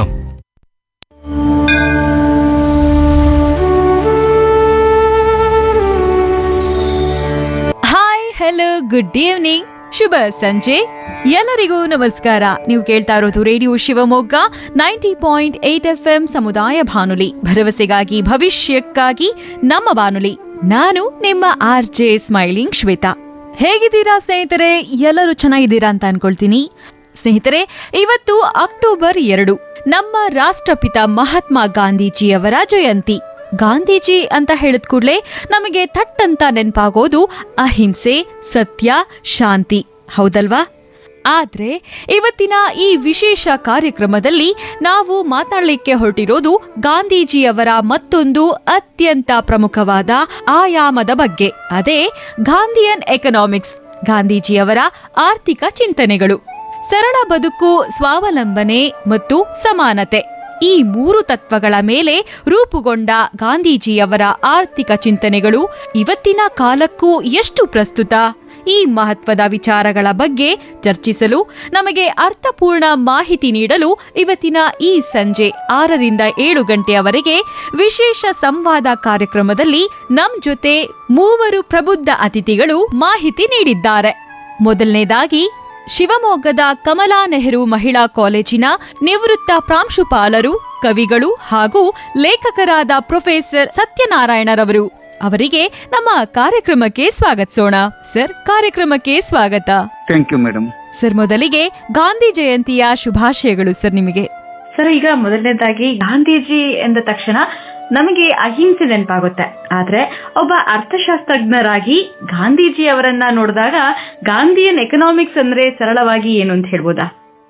hi hello good evening ಶುಭ ಸಂಜೆ ಎಲ್ಲರಿಗೂ ನಮಸ್ಕಾರ ನೀವು ಕೇಳ್ತಾ ಇರೋದು radio Shivamogga ninety point eight F M ಸಮುದಾಯ ಬಾನುಲಿ ಭರವಸೆಗಾಗಿ ಭವಿಷ್ಯಕ್ಕಾಗಿ ನಮ್ಮ ಬಾನುಲಿ ನಾನು ನಿಮ್ಮ ಆರ್ ಜೆ ಸ್ಮೈಲಿಂಗ್ ಶ್ವೇತಾ ಹೇಗಿದ್ದೀರಾ ಸ್ನೇಹಿತರೆ ಎಲ್ಲರೂ ಚೆನ್ನಾಗಿದ್ದೀರಾ ಅಂತ ಅನ್ಕೊಳ್ತೀನಿ ಸ್ನೇಹಿತರೆ ಇವತ್ತು ಅಕ್ಟೋಬರ್ ಎರಡು ನಮ್ಮ ರಾಷ್ಟ್ರಪಿತ ಮಹಾತ್ಮ ಗಾಂಧೀಜಿಯವರ ಜಯಂತಿ ಗಾಂಧೀಜಿ ಅಂತ ಹೇಳಿದ ಕೂಡಲೇ ನಮಗೆ ಥಟ್ಟಂತ ನೆನಪಾಗೋದು ಅಹಿಂಸೆ ಸತ್ಯ ಶಾಂತಿ ಹೌದಲ್ವಾ ಆದ್ರೆ ಇವತ್ತಿನ ಈ ವಿಶೇಷ ಕಾರ್ಯಕ್ರಮದಲ್ಲಿ ನಾವು ಮಾತಾಡಲಿಕ್ಕೆ ಹೊರಟಿರೋದು ಗಾಂಧೀಜಿಯವರ ಮತ್ತೊಂದು ಅತ್ಯಂತ ಪ್ರಮುಖವಾದ ಆಯಾಮದ ಬಗ್ಗೆ ಅದೇ ಗಾಂಧಿಯನ್ ಎಕನಾಮಿಕ್ಸ್ ಗಾಂಧೀಜಿಯವರ ಆರ್ಥಿಕ ಚಿಂತನೆಗಳು ಸರಳ ಬದುಕು ಸ್ವಾವಲಂಬನೆ ಮತ್ತು ಸಮಾನತೆ ಈ ಮೂರು ತತ್ವಗಳ ಮೇಲೆ ರೂಪುಗೊಂಡ ಗಾಂಧೀಜಿಯವರ ಆರ್ಥಿಕ ಚಿಂತನೆಗಳು ಇವತ್ತಿನ ಕಾಲಕ್ಕೂ ಎಷ್ಟು ಪ್ರಸ್ತುತ ಈ ಮಹತ್ವದ ವಿಚಾರಗಳ ಬಗ್ಗೆ ಚರ್ಚಿಸಲು ನಮಗೆ ಅರ್ಥಪೂರ್ಣ ಮಾಹಿತಿ ನೀಡಲು ಇವತ್ತಿನ ಈ ಸಂಜೆ ಆರರಿಂದ ಏಳು ಗಂಟೆಯವರೆಗೆ ವಿಶೇಷ ಸಂವಾದ ಕಾರ್ಯಕ್ರಮದಲ್ಲಿ ನಮ್ ಜೊತೆ ಮೂವರು ಪ್ರಬುದ್ಧ ಅತಿಥಿಗಳು ಮಾಹಿತಿ ನೀಡಿದ್ದಾರೆ ಮೊದಲನೇದಾಗಿ ಶಿವಮೊಗ್ಗದ ಕಮಲಾ ನೆಹರು ಮಹಿಳಾ ಕಾಲೇಜಿನ ನಿವೃತ್ತ ಪ್ರಾಂಶುಪಾಲರು ಕವಿಗಳು ಹಾಗೂ ಲೇಖಕರಾದ ಪ್ರೊಫೆಸರ್ ಸತ್ಯನಾರಾಯಣರವರು ಅವರಿಗೆ ನಮ್ಮ ಕಾರ್ಯಕ್ರಮಕ್ಕೆ ಸ್ವಾಗತಿಸೋಣ ಸರ್ ಕಾರ್ಯಕ್ರಮಕ್ಕೆ ಸ್ವಾಗತ ಥ್ಯಾಂಕ್ ಯು ಮೇಡಮ್ ಸರ್ ಮೊದಲಿಗೆ ಗಾಂಧಿ ಜಯಂತಿಯ ಶುಭಾಶಯಗಳು ಸರ್ ನಿಮಗೆ ಸರ್ ಈಗ ಮೊದಲನೇದಾಗಿ ಗಾಂಧೀಜಿ ಎಂದ ತಕ್ಷಣ ನಮಗೆ ಅಹಿಂಸೆ ನೆನಪಾಗುತ್ತೆ ಆದ್ರೆ ಒಬ್ಬ ಅರ್ಥಶಾಸ್ತ್ರಜ್ಞರಾಗಿ ಗಾಂಧೀಜಿ ಅವರನ್ನ ನೋಡಿದಾಗ ಗಾಂಧಿಯನ್ ಎಕನಾಮಿಕ್ಸ್ ಅಂದ್ರೆ ಸರಳವಾಗಿ ಏನು ಅಂತ ಹೇಳ್ಬೋದಾ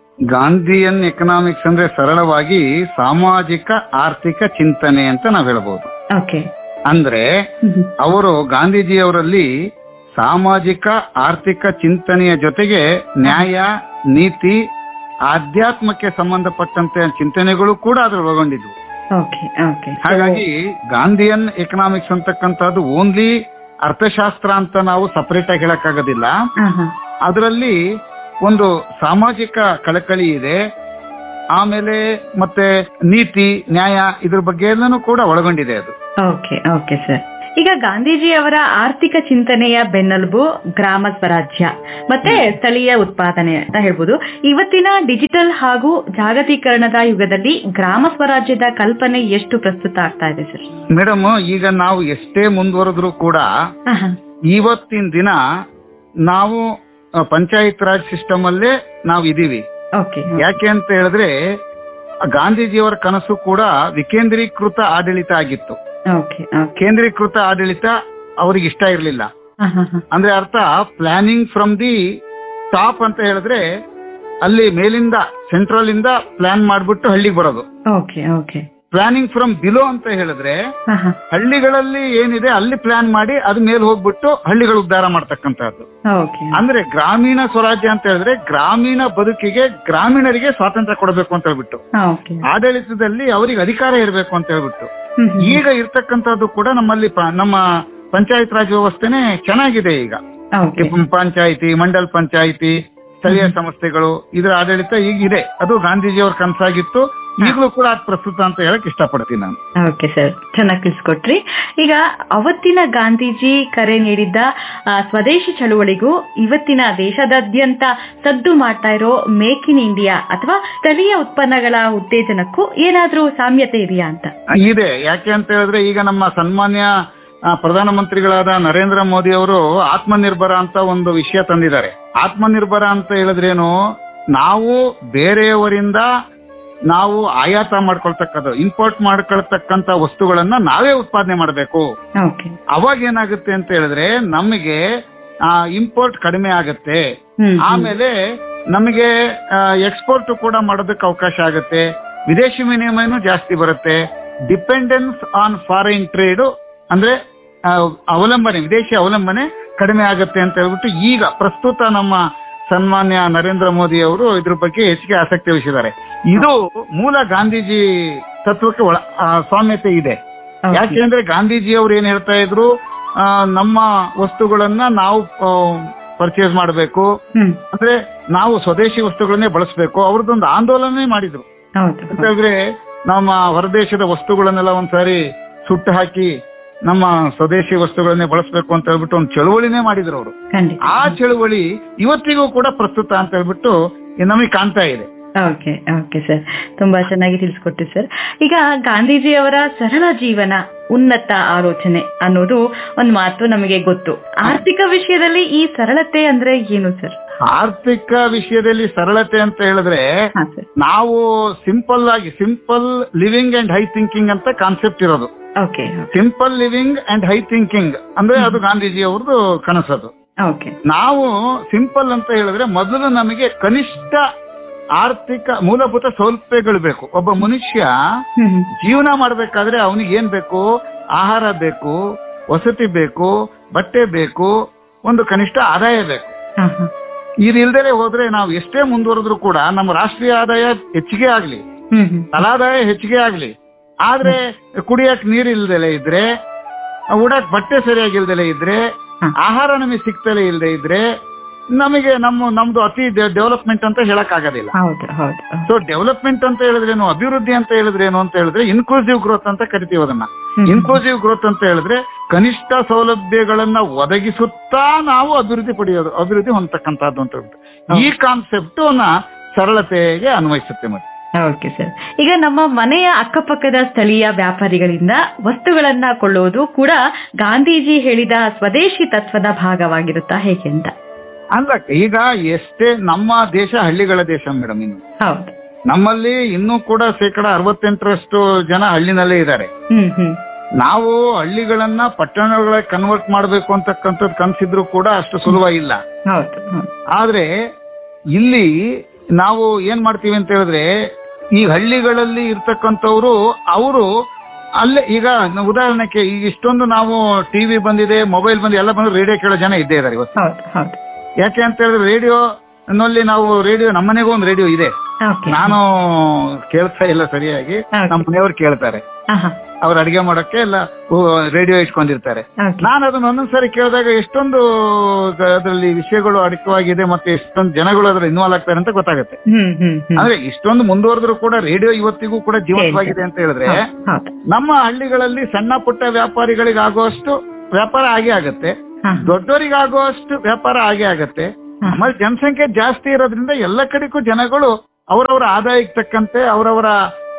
ಗಾಂಧಿಯನ್ ಎಕನಾಮಿಕ್ಸ್ ಅಂದ್ರೆ ಸರಳವಾಗಿ ಸಾಮಾಜಿಕ ಆರ್ಥಿಕ ಚಿಂತನೆ ಅಂತ ನಾವ್ ಹೇಳ್ಬೋದು ಓಕೆ ಅಂದ್ರೆ ಅವರು ಗಾಂಧೀಜಿಯವರಲ್ಲಿ ಸಾಮಾಜಿಕ ಆರ್ಥಿಕ ಚಿಂತನೆಯ ಜೊತೆಗೆ ನ್ಯಾಯ ನೀತಿ ಆಧ್ಯಾತ್ಮಕ್ಕೆ ಸಂಬಂಧಪಟ್ಟಂತೆ ಚಿಂತನೆಗಳು ಕೂಡ ಅದ್ರಲ್ಲಿ ಒಳಗೊಂಡಿದ್ವು ಓಕೆ ಓಕೆ ಹಾಗಾಗಿ ಗಾಂಧಿಯನ್ ಎಕನಾಮಿಕ್ಸ್ ಅಂತಕ್ಕಂಥದ್ದು ಓನ್ಲಿ ಅರ್ಥಶಾಸ್ತ್ರ ಅಂತ ನಾವು ಸಪರೇಟ್ ಆಗಿ ಹೇಳಕ್ಕಾಗೋದಿಲ್ಲ ಅದರಲ್ಲಿ ಒಂದು ಸಾಮಾಜಿಕ ಕಳಕಳಿ ಇದೆ ಆಮೇಲೆ ಮತ್ತೆ ನೀತಿ ನ್ಯಾಯ ಇದ್ರ ಬಗ್ಗೆ ಎಲ್ಲಾನು ಕೂಡ ಒಳಗೊಂಡಿದೆ ಅದು ಓಕೆ ಓಕೆ ಸರ್ ಈಗ ಗಾಂಧೀಜಿ ಅವರ ಆರ್ಥಿಕ ಚಿಂತನೆಯ ಬೆನ್ನೆಲುಬು ಗ್ರಾಮ ಸ್ವರಾಜ್ಯ ಮತ್ತೆ ಸ್ಥಳೀಯ ಉತ್ಪಾದನೆ ಅಂತ ಹೇಳ್ಬೋದು ಇವತ್ತಿನ ಡಿಜಿಟಲ್ ಹಾಗೂ ಜಾಗತೀಕರಣದ ಯುಗದಲ್ಲಿ ಗ್ರಾಮ ಸ್ವರಾಜ್ಯದ ಕಲ್ಪನೆ ಎಷ್ಟು ಪ್ರಸ್ತುತ ಆಗ್ತಾ ಇದೆ ಸರ್ ಮೇಡಮ್ ಈಗ ನಾವು ಎಷ್ಟೇ ಮುಂದುವರೆದ್ರು ಕೂಡ ಇವತ್ತಿನ ದಿನ ನಾವು ಆ, ಪಂಚಾಯತ್ ರಾಜ್ ಸಿಸ್ಟಮ್ ಅಲ್ಲೇ ನಾವು ಇದೀವಿ ಓಕೆ ಯಾಕೆ ಅಂತ ಹೇಳಿದ್ರೆ ಗಾಂಧೀಜಿಯವರ ಕನಸು ಕೂಡ ವಿಕೇಂದ್ರೀಕೃತ ಆಡಳಿತ ಆಗಿತ್ತು ಓಕೆ ಕೇಂದ್ರೀಕೃತ ಆಡಳಿತ ಅವ್ರಿಗೆ ಇಷ್ಟ ಇರಲಿಲ್ಲ ಅಂದ್ರೆ ಅರ್ಥ ಪ್ಲಾನಿಂಗ್ ಫ್ರಮ್ ದಿ ಟಾಪ್ ಅಂತ ಹೇಳಿದ್ರೆ ಅಲ್ಲಿ ಮೇಲಿಂದ ಸೆಂಟ್ರಲ್ ಇಂದ ಪ್ಲಾನ್ ಮಾಡ್ಬಿಟ್ಟು ಹಳ್ಳಿಗೆ ಬರೋದು okay okay planning from below ಅಂತ ಹೇಳಿದ್ರೆ ಹಳ್ಳಿಗಳಲ್ಲಿ ಏನಿದೆ ಅಲ್ಲಿ ಪ್ಲಾನ್ ಮಾಡಿ ಅದ್ ಮೇಲೆ ಹೋಗ್ಬಿಟ್ಟು ಹಳ್ಳಿಗಳು ಉದ್ಧಾರ ಮಾಡ್ತಕ್ಕಂಥದ್ದು ಓಕೆ ಅಂದ್ರೆ ಗ್ರಾಮೀಣ ಸ್ವರಾಜ್ಯ ಅಂತ ಹೇಳಿದ್ರೆ ಗ್ರಾಮೀಣ ಬದುಕಿಗೆ ಗ್ರಾಮೀಣರಿಗೆ ಸ್ವಾತಂತ್ರ್ಯ ಕೊಡಬೇಕು ಅಂತ ಹೇಳ್ಬಿಟ್ಟು ಓಕೆ ಆಡಳಿತದಲ್ಲಿ ಅವರಿಗೆ ಅಧಿಕಾರ ಇರಬೇಕು ಅಂತ ಹೇಳ್ಬಿಟ್ಟು ಈಗ ಇರ್ತಕ್ಕಂಥದ್ದು ಕೂಡ ನಮ್ಮಲ್ಲಿ ಪ- ನಮ್ಮ ಪಂಚಾಯತ್ ರಾಜ್ ವ್ಯವಸ್ಥೆನೆ ಚೆನ್ನಾಗಿದೆ ಈಗ ಓಕೆ ಪಂಚಾಯಿತಿ ಮಂಡಲ್ ಪಂಚಾಯಿತಿ ಸ್ಥಳೀಯ ಸಂಸ್ಥೆಗಳು ಇದರ ಆಡಳಿತ ಈಗ ಇದೆ ಅದು ಗಾಂಧೀಜಿಯವರ ಕನಸಾಗಿತ್ತು ಈಗಲೂ ಕೂಡ ಅದು ಪ್ರಸ್ತುತ ಅಂತ ಹೇಳಕ್ ಇಷ್ಟಪಡ್ತೀನಿ ನಾನು ಓಕೆ ಸರ್ ಚೆನ್ನಾಗಿ ತಿಳಿಸ್ಕೊಟ್ರಿ ಈಗ ಅವತ್ತಿನ ಗಾಂಧೀಜಿ ಕರೆ ನೀಡಿದ್ದ ಆ, ಸ್ವದೇಶಿ ಚಳುವಳಿಗೂ ಇವತ್ತಿನ ದೇಶದಾದ್ಯಂತ ಸದ್ದು ಮಾಡ್ತಾ ಇರೋ ಮೇಕ್ ಇನ್ ಇಂಡಿಯಾ ಅಥವಾ ಸ್ಥಳೀಯ ಉತ್ಪನ್ನಗಳ ಉತ್ತೇಜನಕ್ಕೂ ಏನಾದ್ರೂ ಸಾಮ್ಯತೆ ಇದೆಯಾ ಅಂತ ಇದೆ ಯಾಕೆ ಅಂತ ಹೇಳಿದ್ರೆ ಈಗ ನಮ್ಮ ಸನ್ಮಾನ್ಯ ಆ, ಪ್ರಧಾನಮಂತ್ರಿಗಳಾದ ನರೇಂದ್ರ ಮೋದಿ ಅವರು ಆತ್ಮನಿರ್ಭರ ಅಂತ ಒಂದು ವಿಷಯ ತಂದಿದ್ದಾರೆ ಆತ್ಮನಿರ್ಭರ ಅಂತ ಹೇಳಿದ್ರೇನು ನಾವು ಬೇರೆಯವರಿಂದ ನಾವು ಆಯಾತ ಮಾಡ್ಕೊಳ್ತಕ್ಕದ್ದು ಇಂಪೋರ್ಟ್ ಮಾಡ್ಕೊಳ್ತಕ್ಕಂತ ವಸ್ತುಗಳನ್ನ ನಾವೇ ಉತ್ಪಾದನೆ ಮಾಡಬೇಕು ಓಕೆ ಅವಾಗ ಏನಾಗುತ್ತೆ ಅಂತ ಹೇಳಿದ್ರೆ ನಮಗೆ ಇಂಪೋರ್ಟ್ ಕಡಿಮೆ ಆಗುತ್ತೆ ಹ್ಮ್, ಹ್ಮ್. ಆಮೇಲೆ ನಮಗೆ ಎಕ್ಸ್ಪೋರ್ಟ್ ಕೂಡ ಮಾಡೋದಕ್ಕೆ ಅವಕಾಶ ಆಗುತ್ತೆ ವಿದೇಶಿ ವಿನಿಮಯನೂ ಜಾಸ್ತಿ ಬರುತ್ತೆ ಡಿಪೆಂಡೆನ್ಸ್ ಆನ್ ಫಾರಿನ್ ಟ್ರೇಡ್ ಅಂದ್ರೆ ಆ, ಅವಲಂಬನೆ ವಿದೇಶಿ ಅವಲಂಬನೆ ಕಡಿಮೆ ಆಗುತ್ತೆ ಅಂತ ಹೇಳ್ಬಿಟ್ಟು ಈಗ ಪ್ರಸ್ತುತ ನಮ್ಮ ಸನ್ಮಾನ್ಯ ನರೇಂದ್ರ ಮೋದಿ ಅವರು ಇದ್ರ ಬಗ್ಗೆ ಹೆಚ್ಚಿಗೆ ಆಸಕ್ತಿ ವಹಿಸಿದ್ದಾರೆ ಇದು ಮೂಲ ಗಾಂಧೀಜಿ ತತ್ವಕ್ಕೆ ಒಳ ಆ, ಸಾಮ್ಯತೆ ಇದೆ Okay. ಯಾಕೆಂದ್ರೆ ಗಾಂಧೀಜಿ ಅವ್ರು ಏನ್ ಹೇಳ್ತಾ ಇದ್ರು ಆ, ನಮ್ಮ ವಸ್ತುಗಳನ್ನ ನಾವು ಪರ್ಚೇಸ್ ಮಾಡಬೇಕು ಹ್ಮ್ ಅಂದ್ರೆ ನಾವು ಸ್ವದೇಶಿ ವಸ್ತುಗಳನ್ನೇ ಬಳಸಬೇಕು ಅವ್ರದ್ದೊಂದು ಆಂದೋಲನೆ ಮಾಡಿದ್ರು ಹೌದು ಅಂತ ಹೇಳಿದ್ರೆ ನಮ್ಮ ಹೊರದೇಶದ ವಸ್ತುಗಳನ್ನೆಲ್ಲ ಒಂದ್ಸಾರಿ ಸುಟ್ಟು ಹಾಕಿ ನಮ್ಮ ಸ್ವದೇಶಿ ವಸ್ತುಗಳನ್ನೇ ಬಳಸಬೇಕು ಅಂತ ಹೇಳ್ಬಿಟ್ಟು ಒಂದು ಚಳುವಳಿನೇ ಮಾಡಿದ್ರು ಅವರು ಖಂಡಿತ ಆ ಚಳುವಳಿ ಇವತ್ತಿಗೂ ಕೂಡ ಪ್ರಸ್ತುತ ಅಂತ ಹೇಳ್ಬಿಟ್ಟು ನಮಗೆ ಕಾಣ್ತಾ ಇದೆ ಓಕೆ ಓಕೆ ಸರ್ ತುಂಬಾ ಚೆನ್ನಾಗಿ ತಿಳಿಸ್ಕೊಟ್ರಿ ಸರ್ ಈಗ ಗಾಂಧೀಜಿಯವರ ಸರಳ ಜೀವನ ಉನ್ನತ ಆಲೋಚನೆ ಅನ್ನೋದು ಒಂದು ಮಾತು ನಮಗೆ ಗೊತ್ತು ಆರ್ಥಿಕ ವಿಷಯದಲ್ಲಿ ಈ ಸರಳತೆ ಅಂದ್ರೆ ಏನು ಸರ್ ಆರ್ಥಿಕ ವಿಷಯದಲ್ಲಿ ಸರಳತೆ ಅಂತ ಹೇಳಿದ್ರೆ ಹಾ ಸರ್ ನಾವು ಸಿಂಪಲ್ ಆಗಿ simple living and high thinking ಅಂತ ಕಾನ್ಸೆಪ್ಟ್ ಇರೋದು okay simple living and high thinking ಅಂದ್ರೆ ಅದು ಗಾಂಧೀಜಿ ಅವ್ರದ್ದು ಕನಸದು ಓಕೆ ನಾವು ಸಿಂಪಲ್ ಅಂತ ಹೇಳಿದ್ರೆ ಮೊದಲು ನಮಗೆ ಕನಿಷ್ಠ ಆರ್ಥಿಕ ಮೂಲಭೂತ ಸೌಲಭ್ಯಗಳು ಬೇಕು ಒಬ್ಬ ಮನುಷ್ಯ ಹ್ಮ್ ಜೀವನ ಮಾಡ್ಬೇಕಾದ್ರೆ ಅವನಿಗೆ ಏನ್ ಬೇಕು ಆಹಾರ ಬೇಕು ವಸತಿ ಬೇಕು ಬಟ್ಟೆ ಬೇಕು ಒಂದು ಕನಿಷ್ಠ ಆದಾಯ ಬೇಕು ಹಾ ಹಾ ಇದಿಲ್ದರೆ ಹೋದ್ರೆ ನಾವು ಎಷ್ಟೇ ಮುಂದುವರೆದ್ರು ಕೂಡ ನಮ್ಮ ರಾಷ್ಟ್ರೀಯ ಆದಾಯ ಹೆಚ್ಚಿಗೆ ಆಗ್ಲಿ ಹ್ಮ್ ಹ್ಮ್ ತಲಾದಾಯ ಹೆಚ್ಚಿಗೆ ಆಗ್ಲಿ ಆದ್ರೆ ಕುಡಿಯಕ್ ನೀರ್ ಇಲ್ದಲೆ ಇದ್ರೆ ಉಡಕ್ ಬಟ್ಟೆ ಸರಿಯಾಗಿಲ್ದಲೆ ಇದ್ರೆ ಹ. ಆಹಾರ ನಮಗೆ ಸಿಗ್ತಲೇ ಇಲ್ದೆ ಇದ್ರೆ ನಮಗೆ ನಮ್ಮ ನಮ್ದು ಅತಿ ಡೆವಲಪ್ಮೆಂಟ್ ಅಂತ ಹೇಳಕ್ ಆಗೋದಿಲ್ಲ ಹೌದು ಹೌದು ಸೊ ಡೆವಲಪ್ಮೆಂಟ್ ಅಂತ ಹೇಳಿದ್ರೇನು ಅಭಿವೃದ್ಧಿ ಅಂತ ಹೇಳಿದ್ರೇನು ಅಂತ ಹೇಳಿದ್ರೆ ಇನ್ಕ್ಲೂಸಿವ್ ಗ್ರೋತ್ ಅಂತ ಕರಿತೀವಿ ಅದನ್ನ ಹ್ಮ್. ಇನ್ಕ್ಲೂಸಿವ್ ಗ್ರೋತ್ ಅಂತ ಹೇಳಿದ್ರೆ ಕನಿಷ್ಠ ಸೌಲಭ್ಯಗಳನ್ನ ಒದಗಿಸುತ್ತಾ ನಾವು ಅಭಿವೃದ್ಧಿ ಪಡೆಯೋದು ಅಭಿವೃದ್ಧಿ ಹೊಂದತಕ್ಕಂಥದ್ದು ಅಂತ ಹೇಳ್ಬಿಟ್ಟು ಈ ಕಾನ್ಸೆಪ್ಟ್ ಸರಳತೆಗೆ ಅನ್ವಯಿಸುತ್ತೆ ಮತ್ತೆ ಓಕೆ ಸರ್ ಈಗ ನಮ್ಮ ಮನೆಯ ಅಕ್ಕಪಕ್ಕದ ಸ್ಥಳೀಯ ವ್ಯಾಪಾರಿಗಳಿಂದ ವಸ್ತುಗಳನ್ನ ಕೊಳ್ಳುವುದು ಕೂಡ ಗಾಂಧೀಜಿ ಹೇಳಿದ ಸ್ವದೇಶಿ ತತ್ವದ ಭಾಗವಾಗಿರುತ್ತಾ ಹೇಗೆ ಅಂತ ಅಲ್ಲ ಈಗ ಎಷ್ಟೇ ನಮ್ಮ ದೇಶ ಹಳ್ಳಿಗಳ ದೇಶ ಮೇಡಮ್ ಇನ್ನು ಹೌದು ನಮ್ಮಲ್ಲಿ ಇನ್ನೂ ಕೂಡ ಶೇಕಡ ಅರವತ್ತೆಂಟರಷ್ಟು ಜನ ಹಳ್ಳಿನಲ್ಲೇ ಇದ್ದಾರೆ ಹ್ಮ್ ಹ್ಮ್ ನಾವು ಹಳ್ಳಿಗಳನ್ನ ಪಟ್ಟಣಗಳ ಕನ್ವರ್ಟ್ ಮಾಡಬೇಕು ಅಂತಕ್ಕಂಥದ್ದು ಕನ್ಸಿದ್ರು ಕೂಡ ಅಷ್ಟು ಸುಲಭ ಇಲ್ಲ ಹೌದು ಹೌದು ಆದ್ರೆ ಇಲ್ಲಿ ನಾವು ಏನ್ ಮಾಡ್ತೀವಿ ಅಂತ ಹೇಳಿದ್ರೆ ಈ ಹಳ್ಳಿಗಳಲ್ಲಿ ಇರ್ತಕ್ಕಂಥವ್ರು ಅವರು ಅಲ್ಲೇ ಈಗ ಉದಾಹರಣೆಗೆ ಈಗ ಇಷ್ಟೊಂದು ನಾವು ಟಿವಿ ಬಂದಿದೆ ಮೊಬೈಲ್ ಬಂದಿದೆ ಎಲ್ಲ ಬಂದ್ರೆ ರೇಡಿಯೋ ಕೇಳೋ ಜನ ಇದ್ದೇ ಇದಾರೆ ಇವತ್ತು ಹೌದು ಹೌದು ಯಾಕೆ ಅಂತ ಹೇಳಿದ್ರೆ ರೇಡಿಯೋ ನಲ್ಲಿ ನಾವು ರೇಡಿಯೋ ನಮ್ಮನೆಗೂ ಒಂದು ರೇಡಿಯೋ ಇದೆ ಓಕೆ ನಾನು ಕೇಳ್ತಾ ಇಲ್ಲ ಸರಿಯಾಗಿ ಹೌದು. ನಮ್ಮ ಮನೆಯವರು ಕೇಳ್ತಾರೆ ಹಾ ಹಾ ಅವ್ರ ಅಡಿಗೆ ಮಾಡಕ್ಕೆ ಎಲ್ಲ ರೇಡಿಯೋ ಇಟ್ಕೊಂಡಿರ್ತಾರೆ Okay. ನಾನು ಅದನ್ನ ಒಂದೊಂದ್ಸರಿ ಕೇಳಿದಾಗ ಎಷ್ಟೊಂದು ಅದರಲ್ಲಿ ವಿಷಯಗಳು ಅಡಕವಾಗಿದೆ ಮತ್ತೆ ಎಷ್ಟೊಂದು ಜನಗಳು ಅದ್ರ ಇನ್ವಾಲ್ವ್ ಆಗ್ತಾರೆ ಅಂತ ಗೊತ್ತಾಗುತ್ತೆ ಹ್ಮ್ ಹ್ಮ್ ಹ್ಮ್ ಅಂದ್ರೆ ಇಷ್ಟೊಂದು ಮುಂದುವರೆದ್ರು ಕೂಡ ರೇಡಿಯೋ ಇವತ್ತಿಗೂ ಕೂಡ ಜೀವಂತವಾಗಿದೆ ಅಂತ ಹೇಳಿದ್ರೆ ಹೌದು, ಹೌದು ನಮ್ಮ ಹಳ್ಳಿಗಳಲ್ಲಿ ಸಣ್ಣ ಪುಟ್ಟ ವ್ಯಾಪಾರಿಗಳಿಗೆ ಆಗುವಷ್ಟು ವ್ಯಾಪಾರ ಆಗೇ ಆಗತ್ತೆ ಹಾ. ದೊಡ್ಡವರಿಗೆ ಆಗುವಷ್ಟು ವ್ಯಾಪಾರ ಆಗೇ ಆಗತ್ತೆ ಹಾ. ಆಮೇಲೆ ಜನಸಂಖ್ಯೆ ಜಾಸ್ತಿ ಇರೋದ್ರಿಂದ ಎಲ್ಲ ಕಡೆಗೂ ಜನಗಳು ಅವರವರ ಆದಾಯಕ್ಕೆ ತಕ್ಕಂತೆ ಅವರವರ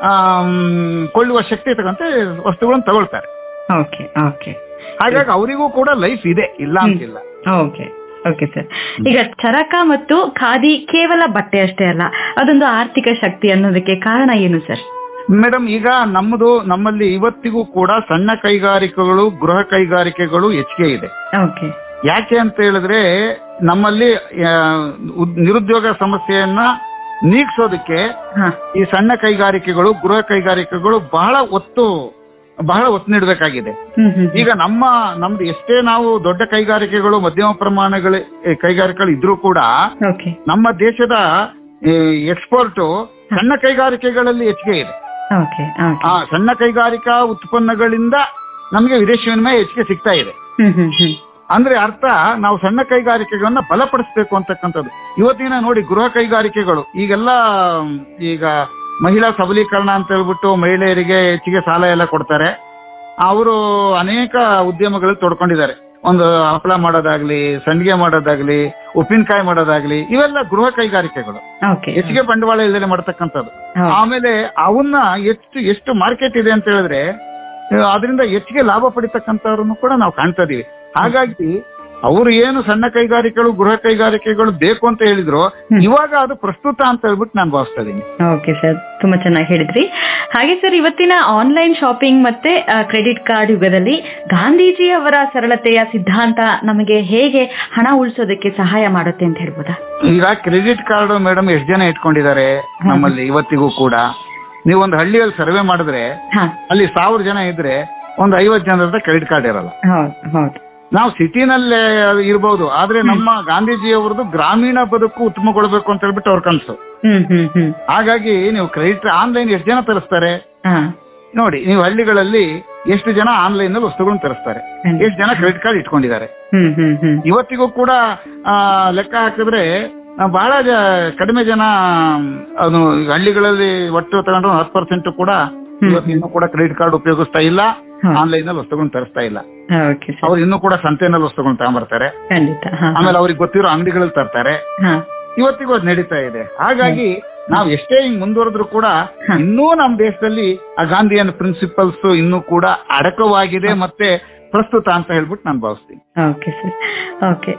ಕೊಳ್ಳುವ ಶಕ್ತಿ ತಕ್ಕಂತೆ ವಸ್ತುಗಳನ್ನು ತಗೊಳ್ತಾರೆ ಓಕೆ ಓಕೆ ಹಾಗಾಗಿ ಅವರಿಗೂ ಕೂಡ ಲೈಫ್ ಇದೆ ಇಲ್ಲ ಅಂತಿಲ್ಲ ಓಕೆ ಓಕೆ ಸರ್ ಈಗ ಚರಕ ಮತ್ತು ಖಾದಿ ಕೇವಲ ಬಟ್ಟೆ ಅಷ್ಟೇ ಅಲ್ಲ ಅದೊಂದು ಆರ್ಥಿಕ ಶಕ್ತಿ ಅನ್ನೋದಕ್ಕೆ ಕಾರಣ ಏನು ಸರ್ ಮೇಡಮ್ ಈಗ ನಮ್ಮದು ನಮ್ಮಲ್ಲಿ ಇವತ್ತಿಗೂ ಕೂಡ ಸಣ್ಣ ಕೈಗಾರಿಕೆಗಳು ಗೃಹ ಕೈಗಾರಿಕೆಗಳು ಹೆಚ್ಚಿಗೆ ಇದೆ ಓಕೆ ಯಾಕೆ ಅಂತ ಹೇಳಿದ್ರೆ ನಮ್ಮಲ್ಲಿ ಆ, ಉದ್- ನಿರುದ್ಯೋಗ ಸಮಸ್ಯೆಯನ್ನ ನೀಗಿಸೋದಕ್ಕೆ ಹಾ ಈ ಸಣ್ಣ ಕೈಗಾರಿಕೆಗಳು ಗೃಹ ಕೈಗಾರಿಕೆಗಳು ಬಹಳ ಒತ್ತು ಬಹಳ ಒತ್ತು ನೀಡಬೇಕಾಗಿದೆ ಹ್ಮ್ ಹ್ಮ್ ಈಗ ನಮ್ಮ ನಮ್ದು ಎಷ್ಟೇ ನಾವು ದೊಡ್ಡ ಕೈಗಾರಿಕೆಗಳು ಮಧ್ಯಮ ಪ್ರಮಾಣಗಳ ಏ, ಕೈಗಾರಿಕೆಗಳು ಇದ್ರೂ ಕೂಡ ಓಕೆ ನಮ್ಮ ದೇಶದ ಎಕ್ಸ್ಪೋರ್ಟ್ ಸಣ್ಣ ಕೈಗಾರಿಕೆಗಳಲ್ಲಿ ಹೆಚ್ಚಿಗೆ ಇದೆ ಓಕೆ ಓಕೆ ಆ ಸಣ್ಣ ಕೈಗಾರಿಕಾ ಉತ್ಪನ್ನಗಳಿಂದ ನಮಗೆ ವಿದೇಶಿ ವಿನಿಮಯ ಹೆಚ್ಚಿಗೆ ಸಿಗ್ತಾ ಇದೆ ಹ್ಮ್ ಹ್ಮ್ ಹ್ಮ್ ಅಂದ್ರೆ ಅರ್ಥ ನಾವು ಸಣ್ಣ ಕೈಗಾರಿಕೆಗಳನ್ನ ಬಲಪಡಿಸಬೇಕು ಅಂತಕ್ಕಂಥದ್ದು ಇವತ್ತಿನ ನೋಡಿ ಗೃಹ ಕೈಗಾರಿಕೆಗಳು ಈಗೆಲ್ಲ ಮ್, ಈಗ ಮಹಿಳಾ ಸಬಲೀಕರಣ ಅಂತ ಹೇಳ್ಬಿಟ್ಟು ಮಹಿಳೆಯರಿಗೆ ಹೆಚ್ಚಿಗೆ ಸಾಲ ಎಲ್ಲ ಕೊಡ್ತಾರೆ ಅವರು ಅನೇಕ ಉದ್ಯಮಗಳಲ್ಲಿ ತೊಡ್ಕೊಂಡಿದ್ದಾರೆ ಒಂದು ಹಪ್ಪಳ ಮಾಡೋದಾಗ್ಲಿ ಸಂಡಿಗೆ ಮಾಡೋದಾಗ್ಲಿ ಉಪ್ಪಿನಕಾಯಿ ಮಾಡೋದಾಗ್ಲಿ ಇವೆಲ್ಲ ಗೃಹ ಕೈಗಾರಿಕೆಗಳು ಓಕೆ ಹೆಚ್ಚಿಗೆ ಬಂಡವಾಳ ಇಲ್ಲದೆ ಮಾಡ್ತಕ್ಕಂಥದ್ದು ಹೌದು. ಆಮೇಲೆ ಅವನ್ನ ಎಷ್ಟು ಎಷ್ಟು ಮಾರ್ಕೆಟ್ ಇದೆ ಅಂತ ಹೇಳಿದ್ರೆ ಅದರಿಂದ ಹೆಚ್ಚಿಗೆ ಲಾಭ ಪಡಿತಕ್ಕಂಥವ್ರನ್ನು ಕೂಡ ನಾವು ಕಾಣ್ತಾ ಇದೀವಿ ಹಾಗಾಗಿ ಅವರು ಏನು ಸಣ್ಣ ಕೈಗಾರಿಕೆಗಳು ಗೃಹ ಕೈಗಾರಿಕೆಗಳು ಬೇಕು ಅಂತ ಹೇಳಿದ್ರು ಇವಾಗ ಅದು ಪ್ರಸ್ತುತ ಅಂತ ಹೇಳ್ಬಿಟ್ಟು ನಾನು ಭಾವಿಸ್ತಾ ಇದೀನಿ ಓಕೆ ಸರ್ ತುಂಬಾ ಚೆನ್ನಾಗಿ ಹೇಳಿದ್ರಿ ಹಾಗೆ ಸರ್ ಇವತ್ತಿನ ಆನ್ಲೈನ್ ಶಾಪಿಂಗ್ ಮತ್ತೆ ಕ್ರೆಡಿಟ್ ಕಾರ್ಡ್ ಯುಗದಲ್ಲಿ ಗಾಂಧೀಜಿ ಅವರ ಸರಳತೆಯ ಸಿದ್ಧಾಂತ ನಮಗೆ ಹೇಗೆ ಹಣ ಉಳಿಸೋದಕ್ಕೆ ಸಹಾಯ ಮಾಡುತ್ತೆ ಅಂತ ಹೇಳ್ಬೋದಾ ಈಗ ಕ್ರೆಡಿಟ್ ಕಾರ್ಡ್ ಮೇಡಮ್ ಎಷ್ಟು ಜನ ಇಟ್ಕೊಂಡಿದ್ದಾರೆ ನಮ್ಮಲ್ಲಿ ಇವತ್ತಿಗೂ ಕೂಡ ನೀವು ಒಂದು ಹಳ್ಳಿಯಲ್ಲಿ ಸರ್ವೆ ಮಾಡಿದ್ರೆ ಹಾ ಅಲ್ಲಿ ಸಾವಿರ ಜನ ಇದ್ರೆ ಒಂದು ಐವತ್ತು ಜನರದ ಕ್ರೆಡಿಟ್ ಕಾರ್ಡ್ ಇರಲ್ಲ ಹೌದು ಹೌದು ನಾವು ಸಿಟಿನಲ್ಲೇ ಇರ್ಬೋದು ಆದ್ರೆ ನಮ್ಮ ಗಾಂಧೀಜಿಯವರದು ಗ್ರಾಮೀಣ ಬದುಕು ಉತ್ತಮಗೊಳ್ಬೇಕು ಅಂತ ಹೇಳ್ಬಿಟ್ಟು ಅವ್ರ ಕನಸು ಹ್ಮ್ ಹ್ಮ್ ಹ್ಮ್ ಹಾಗಾಗಿ ನೀವು ಕ್ರೆಡಿಟ್ ಆನ್ಲೈನ್ ಎಷ್ಟು ಜನ ತರಿಸ್ತಾರೆ ಹಾ ನೋಡಿ ನೀವು ಹಳ್ಳಿಗಳಲ್ಲಿ ಎಷ್ಟು ಜನ ಆನ್ಲೈನ್ ನಲ್ಲಿ ವಸ್ತುಗಳನ್ನ ತರಿಸ್ತಾರೆ ಖಂಡಿತ. ಎಷ್ಟು ಜನ ಕ್ರೆಡಿಟ್ ಕಾರ್ಡ್ ಇಟ್ಕೊಂಡಿದ್ದಾರೆ ಹ್ಮ್ ಹ್ಮ್ ಹ್ಮ್ ಇವತ್ತಿಗೂ ಕೂಡ ಆ, ಲೆಕ್ಕ ಹಾಕಿದ್ರೆ ಆ, ಬಹಳ ಜ- ಕಡಿಮೆ ಜನ ಅದು ಹಳ್ಳಿಗಳಲ್ಲಿ ಒಟ್ಟು ತಗೊಂಡ್ರೆ ಹತ್ತು ಪರ್ಸೆಂಟ್ ಕೂಡ ಇವತ್ತು ಇನ್ನೂ ಕೂಡ ಕ್ರೆಡಿಟ್ ಕಾರ್ಡ್ ಉಪಯೋಗಿಸ್ತಾ ಇಲ್ಲ ಹಾ. ಆನ್ಲೈನ್ ನಲ್ಲಿ ವಸ್ತುಗಳನ್ನ ತರಿಸ್ತಾ ಇಲ್ಲ ಓಕೆ ಸರ್ ಅವ್ರು ಇನ್ನೂ ಕೂಡ ಸಂತೆನಲ್ಲಿ ವಸ್ತುಗಳನ್ನ ತಗೊಂಡ್ಬರ್ತಾರೆ ಖಂಡಿತ ಹಾ ಆಮೇಲೆ ಅವ್ರಿಗೆ ಗೊತ್ತಿರೋ ಅಂಗಡಿಗಳಲ್ಲಿ ತರ್ತಾರೆ ಹಾ ಇವತ್ತಿಗೂ ಅದು ನಡೀತಾ ಇದೆ ಹಾಗಾಗಿ ನಾವು ಎಷ್ಟೇ ಹಿಂಗ್ ಮುಂದುವರೆದ್ರು ಕೂಡ ಹ. ಇನ್ನೂ ನಮ್ಮ ದೇಶದಲ್ಲಿ ಆ ಗಾಂಧಿಯನ್ ಪ್ರಿನ್ಸಿಪಲ್ಸ್ ಇನ್ನೂ ಕೂಡ ಅಡಕವಾಗಿದೆ ಮತ್ತೆ ಪ್ರಸ್ತುತ ಅಂತ ಹೇಳ್ಬಿಟ್ಟು ನಾನು ಭಾವಿಸ್ತೀನಿ ಓಕೆ ಸರ್ ಓಕೆ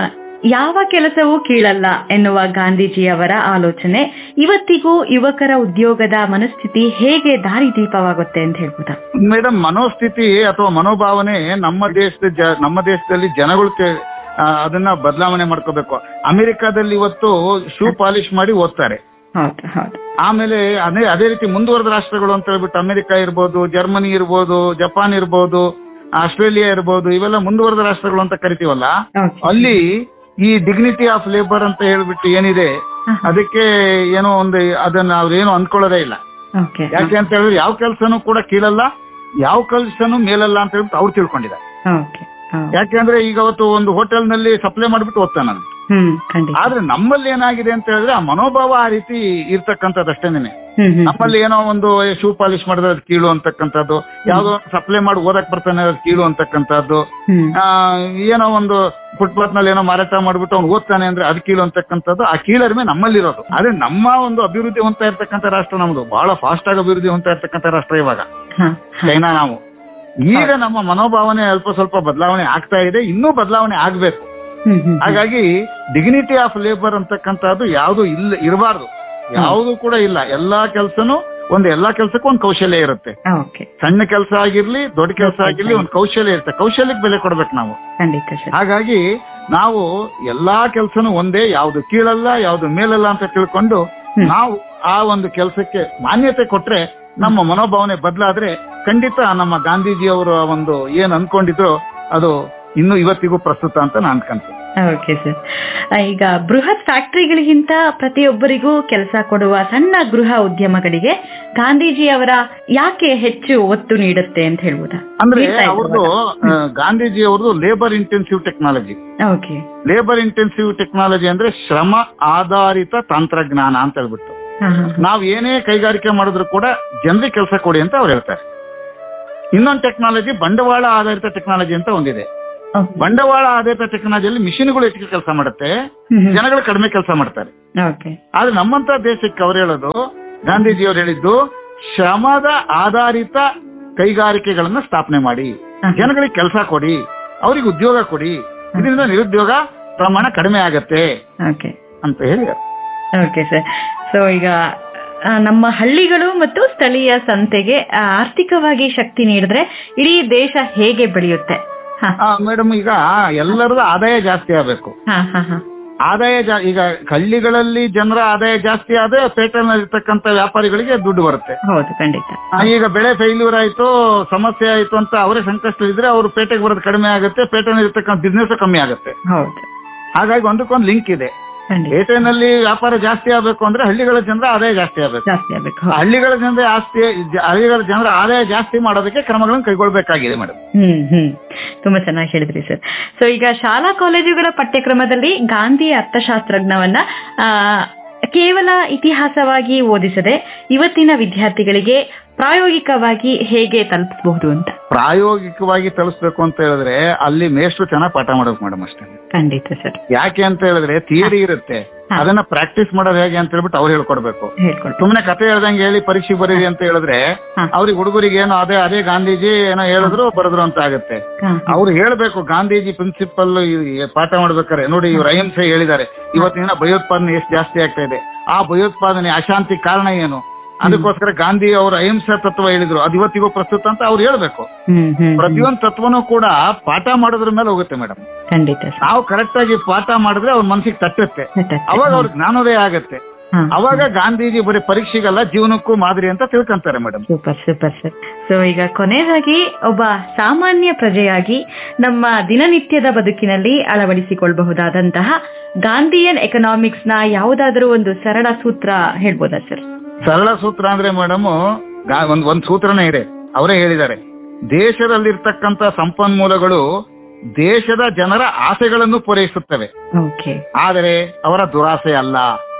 ಯಾವ ಕೆಲಸವೂ ಕೀಳಲ್ಲ ಎನ್ನುವ ಗಾಂಧೀಜಿಯವರ ಆಲೋಚನೆ ಇವತ್ತಿಗೂ ಯುವಕರ ಉದ್ಯೋಗದ ಮನಸ್ಥಿತಿ ಹೇಗೆ ದಾರಿದೀಪವಾಗುತ್ತೆ ಅಂತ ಹೇಳ್ಬೋದಾ ಮೇಡಮ್ ಮನೋಸ್ಥಿತಿ ಅಥವಾ ಮನೋಭಾವನೆ ನಮ್ಮ ದೇಶದ ಜ- ನಮ್ಮ ದೇಶದಲ್ಲಿ ಜನಗಳು ಕೆ- ಆ, ಅದನ್ನ ಬದಲಾವಣೆ ಮಾಡ್ಕೋಬೇಕು ಅಮೆರಿಕಾದಲ್ಲಿ ಇವತ್ತು ಶೂ ಪಾಲಿಶ್ ಮಾಡಿ ಓದ್ತಾರೆ ಹೌದು ಹೌದು ಆಮೇಲೆ ಅದೇ ಅದೇ ರೀತಿ ಮುಂದುವರೆದ ರಾಷ್ಟ್ರಗಳು ಅಂತ ಹೇಳ್ಬಿಟ್ಟು ಅಮೆರಿಕ ಇರ್ಬೋದು ಜರ್ಮನಿ ಇರ್ಬೋದು ಜಪಾನ್ ಇರ್ಬೋದು ಆಸ್ಟ್ರೇಲಿಯಾ ಇರ್ಬೋದು ಇವೆಲ್ಲ ಮುಂದುವರೆದ ರಾಷ್ಟ್ರಗಳು ಅಂತ ಕರಿತೀವಲ್ಲ ಓಕೆ ಅಲ್ಲಿ ಈ ಡಿಗ್ನಿಟಿ ಆಫ್ ಲೇಬರ್ ಅಂತ ಹೇಳ್ಬಿಟ್ಟು ಏನಿದೆ ಅದಕ್ಕೆ ಏನೋ ಒಂದು ಅದನ್ನ ಅವ್ರೇನು ಅನ್ಕೊಳ್ಳೋದೇ ಇಲ್ಲ ಓಕೆ ಯಾಕೆ ಅಂತ ಹೇಳಿದ್ರೆ ಯಾವ ಕೆಲಸನೂ ಕೂಡ ಕೀಳಲ್ಲ ಯಾವ ಕೆಲಸನೂ ಮೇಲಲ್ಲ ಅಂತ ಹೇಳ್ಬಿಟ್ಟು ಅವ್ರು ತಿಳ್ಕೊಂಡಿದ್ದಾರೆ ಓಕೆ ಯಾಕೆಂದ್ರೆ ಈಗ ಅವತ್ತು ಒಂದು ಹೋಟೆಲ್ ನಲ್ಲಿ ಸಪ್ಲೈ ಮಾಡ್ಬಿಟ್ಟು ಓದ್ತಾನ ಹ್ಮ್ ಖಂಡಿತ ಆದ್ರೆ ನಮ್ಮಲ್ಲಿ ಏನಾಗಿದೆ ಅಂತ ಹೇಳಿದ್ರೆ ಆ ಮನೋಭಾವ ಆ ರೀತಿ ಇರ್ತಕ್ಕಂಥದ್ದು ಅಷ್ಟೇನೆ ಹ್ಮ್ ಹ್ಮ್ ನಮ್ಮಲ್ಲಿ ಏನೋ ಒಂದು ಶೂ ಪಾಲಿಶ್ ಮಾಡಿದ್ರೆ ಅದು ಕೀಳು ಅಂತಕ್ಕಂಥದ್ದು ಯಾವ್ದೋ ಸಪ್ಲೈ ಮಾಡಿ ಓದಕ್ ಬರ್ತಾನೆ ಅದು ಕೀಳು ಅಂತಕ್ಕಂಥದ್ದು ಹ್ಮ್ ಆ, ಏನೋ ಒಂದು ಫುಟ್ಪಾತ್ ನಲ್ಲಿ ಏನೋ ಮಾರಾಟ ಮಾಡ್ಬಿಟ್ಟು ಅವ್ನು ಓದ್ತಾನೆ ಅಂದ್ರೆ ಅದು ಕೀಳು ಅಂತಕ್ಕಂಥದ್ದು ಆ ಕೀಳರಿಮೆ ನಮ್ಮಲ್ಲಿರೋದು ಆದ್ರೆ ನಮ್ಮ ಒಂದು ಅಭಿವೃದ್ಧಿ ಹೊಂದ್ತಾ ಇರ್ತಕ್ಕಂಥ ರಾಷ್ಟ್ರ ನಮ್ದು ಬಹಳ ಫಾಸ್ಟ್ ಆಗಿ ಅಭಿವೃದ್ಧಿ ಹೊಂದ್ತಾ ಇರ್ತಕ್ಕಂಥ ರಾಷ್ಟ್ರ ಇವಾಗ ಹಾ ಚೈನಾ ನಾವು ಈಗ ನಮ್ಮ ಮನೋಭಾವನೆ ಅಲ್ಪ ಸ್ವಲ್ಪ ಬದಲಾವಣೆ ಆಗ್ತಾ ಇದೆ ಇನ್ನೂ ಬದಲಾವಣೆ ಆಗ್ಬೇಕು ಹ್ಮ್ ಹ್ಮ್ ಹಾಗಾಗಿ ಡಿಗ್ನಿಟಿ ಆಫ್ ಲೇಬರ್ ಅಂತಕ್ಕಂಥದ್ದು ಯಾವುದು ಇಲ್ಲ ಇರಬಾರ್ದು ಯಾವುದು ಕೂಡ ಇಲ್ಲ ಎಲ್ಲಾ ಕೆಲಸನೂ ಒಂದು ಎಲ್ಲಾ ಕೆಲಸಕ್ಕೂ ಒಂದು ಕೌಶಲ್ಯ ಇರುತ್ತೆ ಓಕೆ ಸಣ್ಣ ಕೆಲಸ ಆಗಿರ್ಲಿ ದೊಡ್ಡ ಕೆಲಸ ಆಗಿರ್ಲಿ ಒಂದು ಕೌಶಲ್ಯ ಇರುತ್ತೆ ಕೌಶಲ್ಯಕ್ಕೆ ಬೆಲೆ ಕೊಡ್ಬೇಕು ನಾವು ಖಂಡಿತ ಸರ್ ಹಾಗಾಗಿ ನಾವು ಎಲ್ಲಾ ಕೆಲಸನೂ ಒಂದೇ ಯಾವ್ದು ಕೀಳಲ್ಲ ಯಾವ್ದು ಮೇಲಲ್ಲ ಅಂತ ತಿಳ್ಕೊಂಡು ನಾವು ಆ ಒಂದು ಕೆಲಸಕ್ಕೆ ಮಾನ್ಯತೆ ಕೊಟ್ರೆ ನಮ್ಮ ಮನೋಭಾವನೆ ಬದಲಾದ್ರೆ ಖಂಡಿತ ನಮ್ಮ ಗಾಂಧೀಜಿಯವರ ಒಂದು ಏನ್ ಅನ್ಕೊಂಡಿದ್ರು ಅದು ಇನ್ನು ಇವತ್ತಿಗೂ ಪ್ರಸ್ತುತ ಅಂತ ನಾನು ಅನ್ಕೊಂತೀನಿ ಓಕೆ ಸರ್ ಈಗ ಬೃಹತ್ ಫ್ಯಾಕ್ಟರಿಗಳಿಗಿಂತ ಪ್ರತಿಯೊಬ್ಬರಿಗೂ ಕೆಲಸ ಕೊಡುವ ಸಣ್ಣ ಗೃಹ ಉದ್ಯಮಗಳಿಗೆ ಗಾಂಧೀಜಿ ಅವರ ಯಾಕೆ ಹೆಚ್ಚು ಒತ್ತು ನೀಡುತ್ತೆ ಅಂತ ಹೇಳ್ಬೋದಾ ಅಂದ್ರೆ ನೀಡ್ತಾ ಇದ್ರು ಅವ್ರದ್ದು ಅವಾಗ. ಗಾಂಧೀಜಿ ಅವ್ರದ್ದು labour intensive technology okay labour intensive technology ಅಂದ್ರೆ ಶ್ರಮ ಆಧಾರಿತ ತಂತ್ರಜ್ಞಾನ ಅಂತ ಹೇಳ್ಬಿಟ್ಟು ಹಾ ಹಾ ನಾವ್ ಏನೇ ಕೈಗಾರಿಕೆ ಮಾಡಿದ್ರು ಕೂಡ ಜನರಿಗೆ ಕೆಲಸ ಕೊಡಿ ಅಂತ ಅವ್ರು ಹೇಳ್ತಾರೆ ಇನ್ನೊಂದು ಟೆಕ್ನಾಲಜಿ ಬಂಡವಾಳ ಆಧಾರಿತ ಟೆಕ್ನಾಲಜಿ ಅಂತ ಒಂದಿದೆ ಓಕೆ. ಬಂಡವಾಳ ಆಧಾರಿತ ಟೆಕ್ನಾಲಜಿಯಲ್ಲಿ ಮಿಷಿನ್ಗಳು ಹೆಚ್ಚಿಗೆ ಕೆಲಸ ಮಾಡುತ್ತೆ ಹ್ಮ್ ಹ್ಮ್. ಜನಗಳು ಕಡಿಮೆ ಕೆಲಸ ಮಾಡ್ತಾರೆ ಓಕೆ ಆದ್ರೆ ನಮ್ಮಂತ ದೇಶಕ್ಕೆ ಅವ್ರು ಹೇಳೋದು ಗಾಂಧೀಜಿ ಅವ್ರು ಹೇಳಿದ್ದು ಶ್ರಮದ ಆಧಾರಿತ ಕೈಗಾರಿಕೆಗಳನ್ನ ಸ್ಥಾಪನೆ ಮಾಡಿ ಹ. ಜನಗಳಿಗೆ ಕೆಲಸ ಕೊಡಿ ಅವ್ರಿಗೆ ಉದ್ಯೋಗ ಕೊಡಿ ಇದರಿಂದ ನಿರುದ್ಯೋಗ ಪ್ರಮಾಣ ಕಡಿಮೆ ಆಗತ್ತೆ ಓಕೆ ಅಂತ ಹೇಳಿ ಓಕೆ ಸರ್ ಸೊ ಈಗ ಆ, ನಮ್ಮ ಹಳ್ಳಿಗಳು ಮತ್ತು ಸ್ಥಳೀಯ ಸಂತೆಗೆ ಆ, ಆರ್ಥಿಕವಾಗಿ ಶಕ್ತಿ ನೀಡಿದ್ರೆ ಇಡೀ ದೇಶ ಹೇಗೆ ಬೆಳೆಯುತ್ತೆ ಹಾ ಮೇಡಮ್ ಈಗ ಎಲ್ಲರದ್ದು ಆದಾಯ ಜಾಸ್ತಿ ಆಗಬೇಕು ಹಾ ಹಾ ಹಾ ಆದಾಯ ಜಾ- ಈಗ ಹಳ್ಳಿಗಳಲ್ಲಿ ಜನರ ಆದಾಯ ಜಾಸ್ತಿ ಆದ್ರೆ ಪೇಟೆನಲ್ಲಿ ಇರ್ತಕ್ಕಂಥ ವ್ಯಾಪಾರಿಗಳಿಗೆ ದುಡ್ಡು ಬರುತ್ತೆ ಹೌದು ಖಂಡಿತ ಆ, ಈಗ ಬೆಳೆ ಫೇಲ್ಯೂರ್ ಆಯ್ತು ಸಮಸ್ಯೆ ಆಯ್ತು ಅಂತ ಅವರೇ ಸಂಕಷ್ಟ ಇದ್ರೆ ಅವರು ಪೇಟೆಗೆ ಬರೋದು ಕಡಿಮೆ ಆಗುತ್ತೆ ಪೇಟೆನಲ್ಲಿ ಇರ್ತಕ್ಕಂಥ ಬಿಸ್ನೆಸ್ ಕಮ್ಮಿ ಆಗುತ್ತೆ ಹೌದು ಹಾಗಾಗಿ ಒಂದಕ್ಕೊಂದು ಲಿಂಕ್ ಇದೆ ಖಂಡಿತ ಪೇಟೆನಲ್ಲಿ ವ್ಯಾಪಾರ ಜಾಸ್ತಿ ಆಗ್ಬೇಕು ಅಂದ್ರೆ ಹಳ್ಳಿಗಳ ಜನರ ಆದಾಯ ಜಾಸ್ತಿ ಆಗ್ಬೇಕು ಜಾಸ್ತಿ ಆಗ್ಬೇಕು ಹೌದು. ಹಳ್ಳಿಗಳ ಜನರ ಆಸ್ತಿ ಜ- ಹಳ್ಳಿಗಳ ಜನರ ಆದಾಯ ಜಾಸ್ತಿ ಮಾಡೋದಕ್ಕೆ ಕ್ರಮಗಳನ್ನು ಕೈಗೊಳ್ಬೇಕಾಗಿದೆ ಮೇಡಮ್ ಹ್ಮ್ ಹ್ಮ್ ತುಂಬಾ ಚೆನ್ನಾಗಿ ಹೇಳಿದ್ರಿ ಸರ್ ಸೊ ಈಗ ಶಾಲಾ ಕಾಲೇಜುಗಳ ಪಠ್ಯಕ್ರಮದಲ್ಲಿ ಗಾಂಧಿ ಅರ್ಥಶಾಸ್ತ್ರಜ್ಞವನ್ನ ಆ, ಕೇವಲ ಇತಿಹಾಸವಾಗಿ ಓದಿಸದೆ ಇವತ್ತಿನ ವಿದ್ಯಾರ್ಥಿಗಳಿಗೆ ಪ್ರಾಯೋಗಿಕವಾಗಿ ಹೇಗೆ ತಲುಪಿಸಬಹುದು ಅಂತ ಪ್ರಾಯೋಗಿಕವಾಗಿ ತಳಿಸ್ಬೇಕು ಅಂತ ಹೇಳಿದ್ರೆ ಅಲ್ಲಿ ಮೇಷ್ಟ್ರು ಚೆನ್ನಾಗಿ ಪಾಠ ಮಾಡ್ಬೇಕು ಮೇಡಮ್ ಅಷ್ಟೇ ಖಂಡಿತ ಸರ್ ಯಾಕೆ ಅಂತ ಹೇಳಿದ್ರೆ ಥಿಯರಿ ಇರುತ್ತೆ ಹಾ. ಅದನ್ನ ಪ್ರಾಕ್ಟೀಸ್ ಮಾಡೋದು ಹೇಗೆ ಅಂತ ಹೇಳ್ಬಿಟ್ಟು ಅವ್ರು ಹೇಳ್ಕೊಡ್ಬೇಕು ಹೇಳ್ಕೊಳ್ತೀನಿ ಸುಮ್ನೆ ಕತೆ ಹೇಳ್ದಂಗೆ ಹೇಳಿ ಪರೀಕ್ಷೆ ಬರೀರಿ ಅಂತ ಹೇಳಿದ್ರೆ ಹಾ. ಅವ್ರಿಗೆ ಹುಡುಗರಿಗೆ ಏನೋ ಅದೇ ಅದೇ ಗಾಂಧೀಜಿ ಏನೋ ಹೇಳಿದ್ರು ಬರೆದ್ರು ಅಂತ ಆಗುತ್ತೆ ಹಾ, ಅವ್ರು ಹೇಳ್ಬೇಕು ಗಾಂಧೀಜಿ ಪ್ರಿನ್ಸಿಪಲ್ ಪಾಠ ಮಾಡ್ಬೇಕಾರೆ ನೋಡಿ ಇವ್ರು ಅಹಿಂಸೆ ಹೇಳಿದ್ದಾರೆ ಇವತ್ತಿನ ಭಯೋತ್ಪಾದನೆ ಎಷ್ಟು ಜಾಸ್ತಿ ಆಗ್ತಾ ಇದೆ ಆ ಭಯೋತ್ಪಾದನೆ ಅಶಾಂತಿ ಕಾರಣ ಏನು ಅದಕ್ಕೋಸ್ಕರ ಗಾಂಧಿ ಅವರು ಅಹಿಂಸಾ ತತ್ವ ಹೇಳಿದ್ರು ಅದು ಇವತ್ತಿಗೂ ಪ್ರಸ್ತುತ ಅಂತ ಅವ್ರು ಹೇಳ್ಬೇಕು ಹ್ಮ್ ಹ್ಮ್ ಹ್ಮ್. ಪ್ರತಿಯೊಂದು ತತ್ವನೂ ಕೂಡ ಪಾಠ ಮಾಡೋದ್ರ ಮೇಲೆ ಹೋಗುತ್ತೆ ಮೇಡಮ್ ಖಂಡಿತ ಸರ್ ನಾವು ಕರೆಕ್ಟ್ ಆಗಿ ಪಾಠ ಮಾಡಿದ್ರೆ ಅವ್ರ ಮನಸ್ಸಿಗೆ ತಟ್ಟುತ್ತೆ ತಟ್ಟುತ್ತೆ. ಅವಾಗ ಅವ್ರ ಜ್ಞಾನೋದಯ ಆಗತ್ತೆ ಹಾ. ಅವಾಗ ಗಾಂಧೀಜಿ ಬರೀ ಪರೀಕ್ಷೆಗಲ್ಲ ಜೀವನಕ್ಕೂ ಮಾದರಿ ಅಂತ ತಿಳ್ಕೊಂತಾರೆ madam super super sir so ಈಗ ಕೊನೆಯದಾಗಿ ಒಬ್ಬ ಸಾಮಾನ್ಯ ಪ್ರಜೆಯಾಗಿ ನಮ್ಮ ದಿನನಿತ್ಯದ ಬದುಕಿನಲ್ಲಿ ಅಳವಡಿಸಿಕೊಳ್ಳಬಹುದಾದಂತಹ ಗಾಂಧಿಯನ್ ಎಕನಾಮಿಕ್ಸ್ ನ ಯಾವುದಾದರೂ ಒಂದು ಸರಳ ಸೂತ್ರ ಹೇಳ್ಬೋದಾ ಸರ್ ಸರಳ ಸೂತ್ರ ಅಂದ್ರೆ ಮೇಡಮ್ ಒಂದ್ ಒಂದ್ ಸೂತ್ರನೇ ಇದೆ ಅವರೇ ಹೇಳಿದ್ದಾರೆ ದೇಶದಲ್ಲಿರ್ತಕ್ಕಂಥ ಸಂಪನ್ಮೂಲಗಳು ದೇಶದ ಜನರ ಆಸೆಗಳನ್ನು ಪೂರೈಸುತ್ತವೆ ಓಕೆ ಆದರೆ ಅವರ ದುರಾಸೆ ಅಲ್ಲ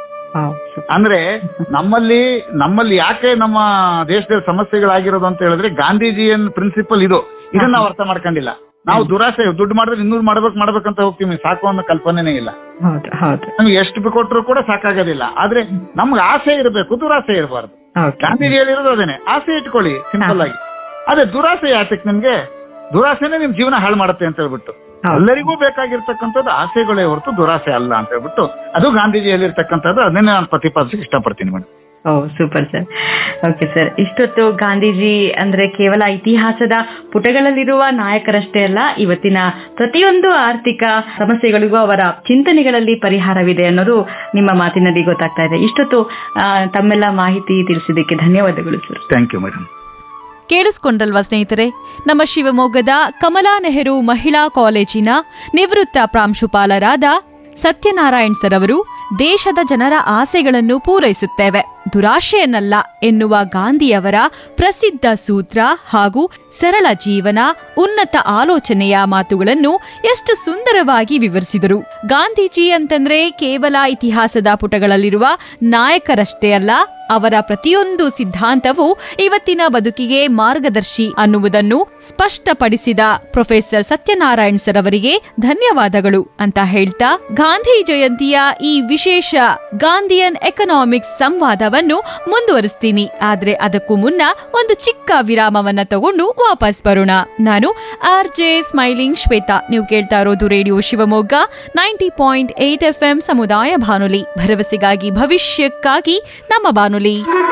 ಅಂದ್ರೆ ನಮ್ಮಲ್ಲಿ ನಮ್ಮಲ್ಲಿ ಯಾಕೆ ನಮ್ಮ ದೇಶದಲ್ಲಿ ಸಮಸ್ಯೆಗಳಾಗಿರೋದು ಅಂತ ಹೇಳಿದ್ರೆ ಗಾಂಧೀಜಿಯನ್ ಪ್ರಿನ್ಸಿಪಲ್ ಇದು ಇದನ್ನ ನಾವು ಅರ್ಥ ಮಾಡ್ಕೊಂಡಿಲ್ಲ ನಾವು ದುರಾಸೆ ದುಡ್ಡು ಮಾಡಿದ್ರೆ ಇನ್ನೂರು ಮಾಡ್ಬೇಕು ಮಾಡ್ಬೇಕಂತ ಹೋಗ್ತೀವಿ ಸಾಕು ಅನ್ನೋ ಕಲ್ಪನೆನೇ ಇಲ್ಲ ಹೌದು ಹೌದು ನಮ್ಗೆ ಎಷ್ಟು ಕೊಟ್ಟರು ಕೂಡ ಸಾಕಾಗೋದಿಲ್ಲ ಆದ್ರೆ ನಮ್ಗೆ ಆಸೆ ಇರಬೇಕು ದುರಾಸೆ ಇರಬಾರ್ದು ಓಕೆ ಗಾಂಧೀಜಿ ಹೇಳಿರೋದು ಅದೇನೆ ಆಸೆ ಇಟ್ಕೊಳ್ಳಿ ಸಿಂಪಲ್ ಆಗಿ ಅದೇ ದುರಾಸೆ ಯಾತಕ್ ನಿಮ್ಗೆ ದುರಾಸೆನೆ ನಿಮ್ ಜೀವನ ಹಾಳು ಮಾಡುತ್ತೆ ಅಂತ ಹೇಳ್ಬಿಟ್ಟು ಹೌದು. ಎಲ್ಲರಿಗೂ ಬೇಕಾಗಿರ್ತಕ್ಕಂಥದ್ದು ಆಸೆಗಳೇ ಹೊರತು ದುರಾಸೆ ಅಲ್ಲ ಅಂತ ಹೇಳ್ಬಿಟ್ಟು ಅದು ಗಾಂಧೀಜಿ ಹೇಳಿರ್ತಕ್ಕಂಥದ್ದು ಅದನ್ನೇ ನಾನು ಪ್ರತಿಪಾದಿಸಕ್ಕೆ ಇಷ್ಟಪಡ್ತೀನಿ madam oh super sir okay sir ಇಷ್ಟೊತ್ತು ಗಾಂಧೀಜಿ ಅಂದ್ರೆ ಕೇವಲ ಇತಿಹಾಸದ ಪುಟಗಳಲ್ಲಿರುವ ನಾಯಕರಷ್ಟೇ ಅಲ್ಲ ಇವತ್ತಿನ ಪ್ರತಿಯೊಂದು ಆರ್ಥಿಕ ಸಮಸ್ಯೆಗಳಿಗೂ ಅವರ ಚಿಂತನೆಗಳಲ್ಲಿ ಪರಿಹಾರವಿದೆ ಅನ್ನೋದು ನಿಮ್ಮ ಮಾತಿನಲ್ಲಿ ಗೊತ್ತಾಗ್ತಾ ಇದೆ ಇಷ್ಟೊತ್ತು ಆ, ತಮ್ಮೆಲ್ಲ ಮಾಹಿತಿ ತಿಳಿಸಿದ್ದಕ್ಕೆ ಧನ್ಯವಾದಗಳು ಸರ್ ಥ್ಯಾಂಕ್ ಯು ಮೇಡಮ್ ಕೇಳಿಸ್ಕೊಂಡ್ರಲ್ವಾ ಸ್ನೇಹಿತರೆ ನಮ್ಮ ಶಿವಮೊಗ್ಗದ ಕಮಲಾ ನೆಹರು ಮಹಿಳಾ ಕಾಲೇಜಿನ ನಿವೃತ್ತ ಪ್ರಾಂಶುಪಾಲರಾದ ಸತ್ಯನಾರಾಯಣ್ ಸರ್ ಅವರು ದೇಶದ ಜನರ ಆಸೆಗಳನ್ನು ಪೂರೈಸುತ್ತೇವೆ ದುರಾಶೆಯನ್ನಲ್ಲ ಎನ್ನುವ ಗಾಂಧಿಯವರ ಪ್ರಸಿದ್ಧ ಸೂತ್ರ ಹಾಗೂ ಸರಳ ಜೀವನ ಉನ್ನತ ಆಲೋಚನೆಯ ಮಾತುಗಳನ್ನು ಎಷ್ಟು ಸುಂದರವಾಗಿ ವಿವರಿಸಿದರು ಗಾಂಧೀಜಿ ಅಂತಂದ್ರೆ ಕೇವಲ ಇತಿಹಾಸದ ಪುಟಗಳಲ್ಲಿರುವ ನಾಯಕರಷ್ಟೇ ಅಲ್ಲ ಅವರ ಪ್ರತಿಯೊಂದು ಸಿದ್ಧಾಂತವು ಇವತ್ತಿನ ಬದುಕಿಗೆ ಮಾರ್ಗದರ್ಶಿ ಅನ್ನುವುದನ್ನು ಸ್ಪಷ್ಟಪಡಿಸಿದ ಪ್ರೊಫೆಸರ್ ಸತ್ಯನಾರಾಯಣ್ ಸರ್ ಅವರಿಗೆ ಧನ್ಯವಾದಗಳು ಅಂತ ಹೇಳ್ತಾ ಗಾಂಧಿ ಜಯಂತಿಯ ಈ ವಿಶೇಷ ಗಾಂಧಿಯನ್ ಎಕನಾಮಿಕ್ಸ್ ಸಂವಾದವನ್ನು ಮುಂದುವರಿಸ್ತೀನಿ ಆದ್ರೆ ಅದಕ್ಕೂ ಮುನ್ನ ಒಂದು ಚಿಕ್ಕ ವಿರಾಮವನ್ನ ತಗೊಂಡು ವಾಪಸ್ ಬರೋಣ ನಾನು ಆರ್ ಜೆ ಸ್ಮೈಲಿಂಗ್ ಶ್ವೇತಾ ನೀವು ಕೇಳ್ತಾ ಇರೋದು radio Shivamogga ninety point eight F M ಸಮುದಾಯ ಬಾನುಲಿ ಭರವಸೆಗಾಗಿ ಭವಿಷ್ಯಕ್ಕಾಗಿ ನಮ್ಮ ಬಾನುಲಿ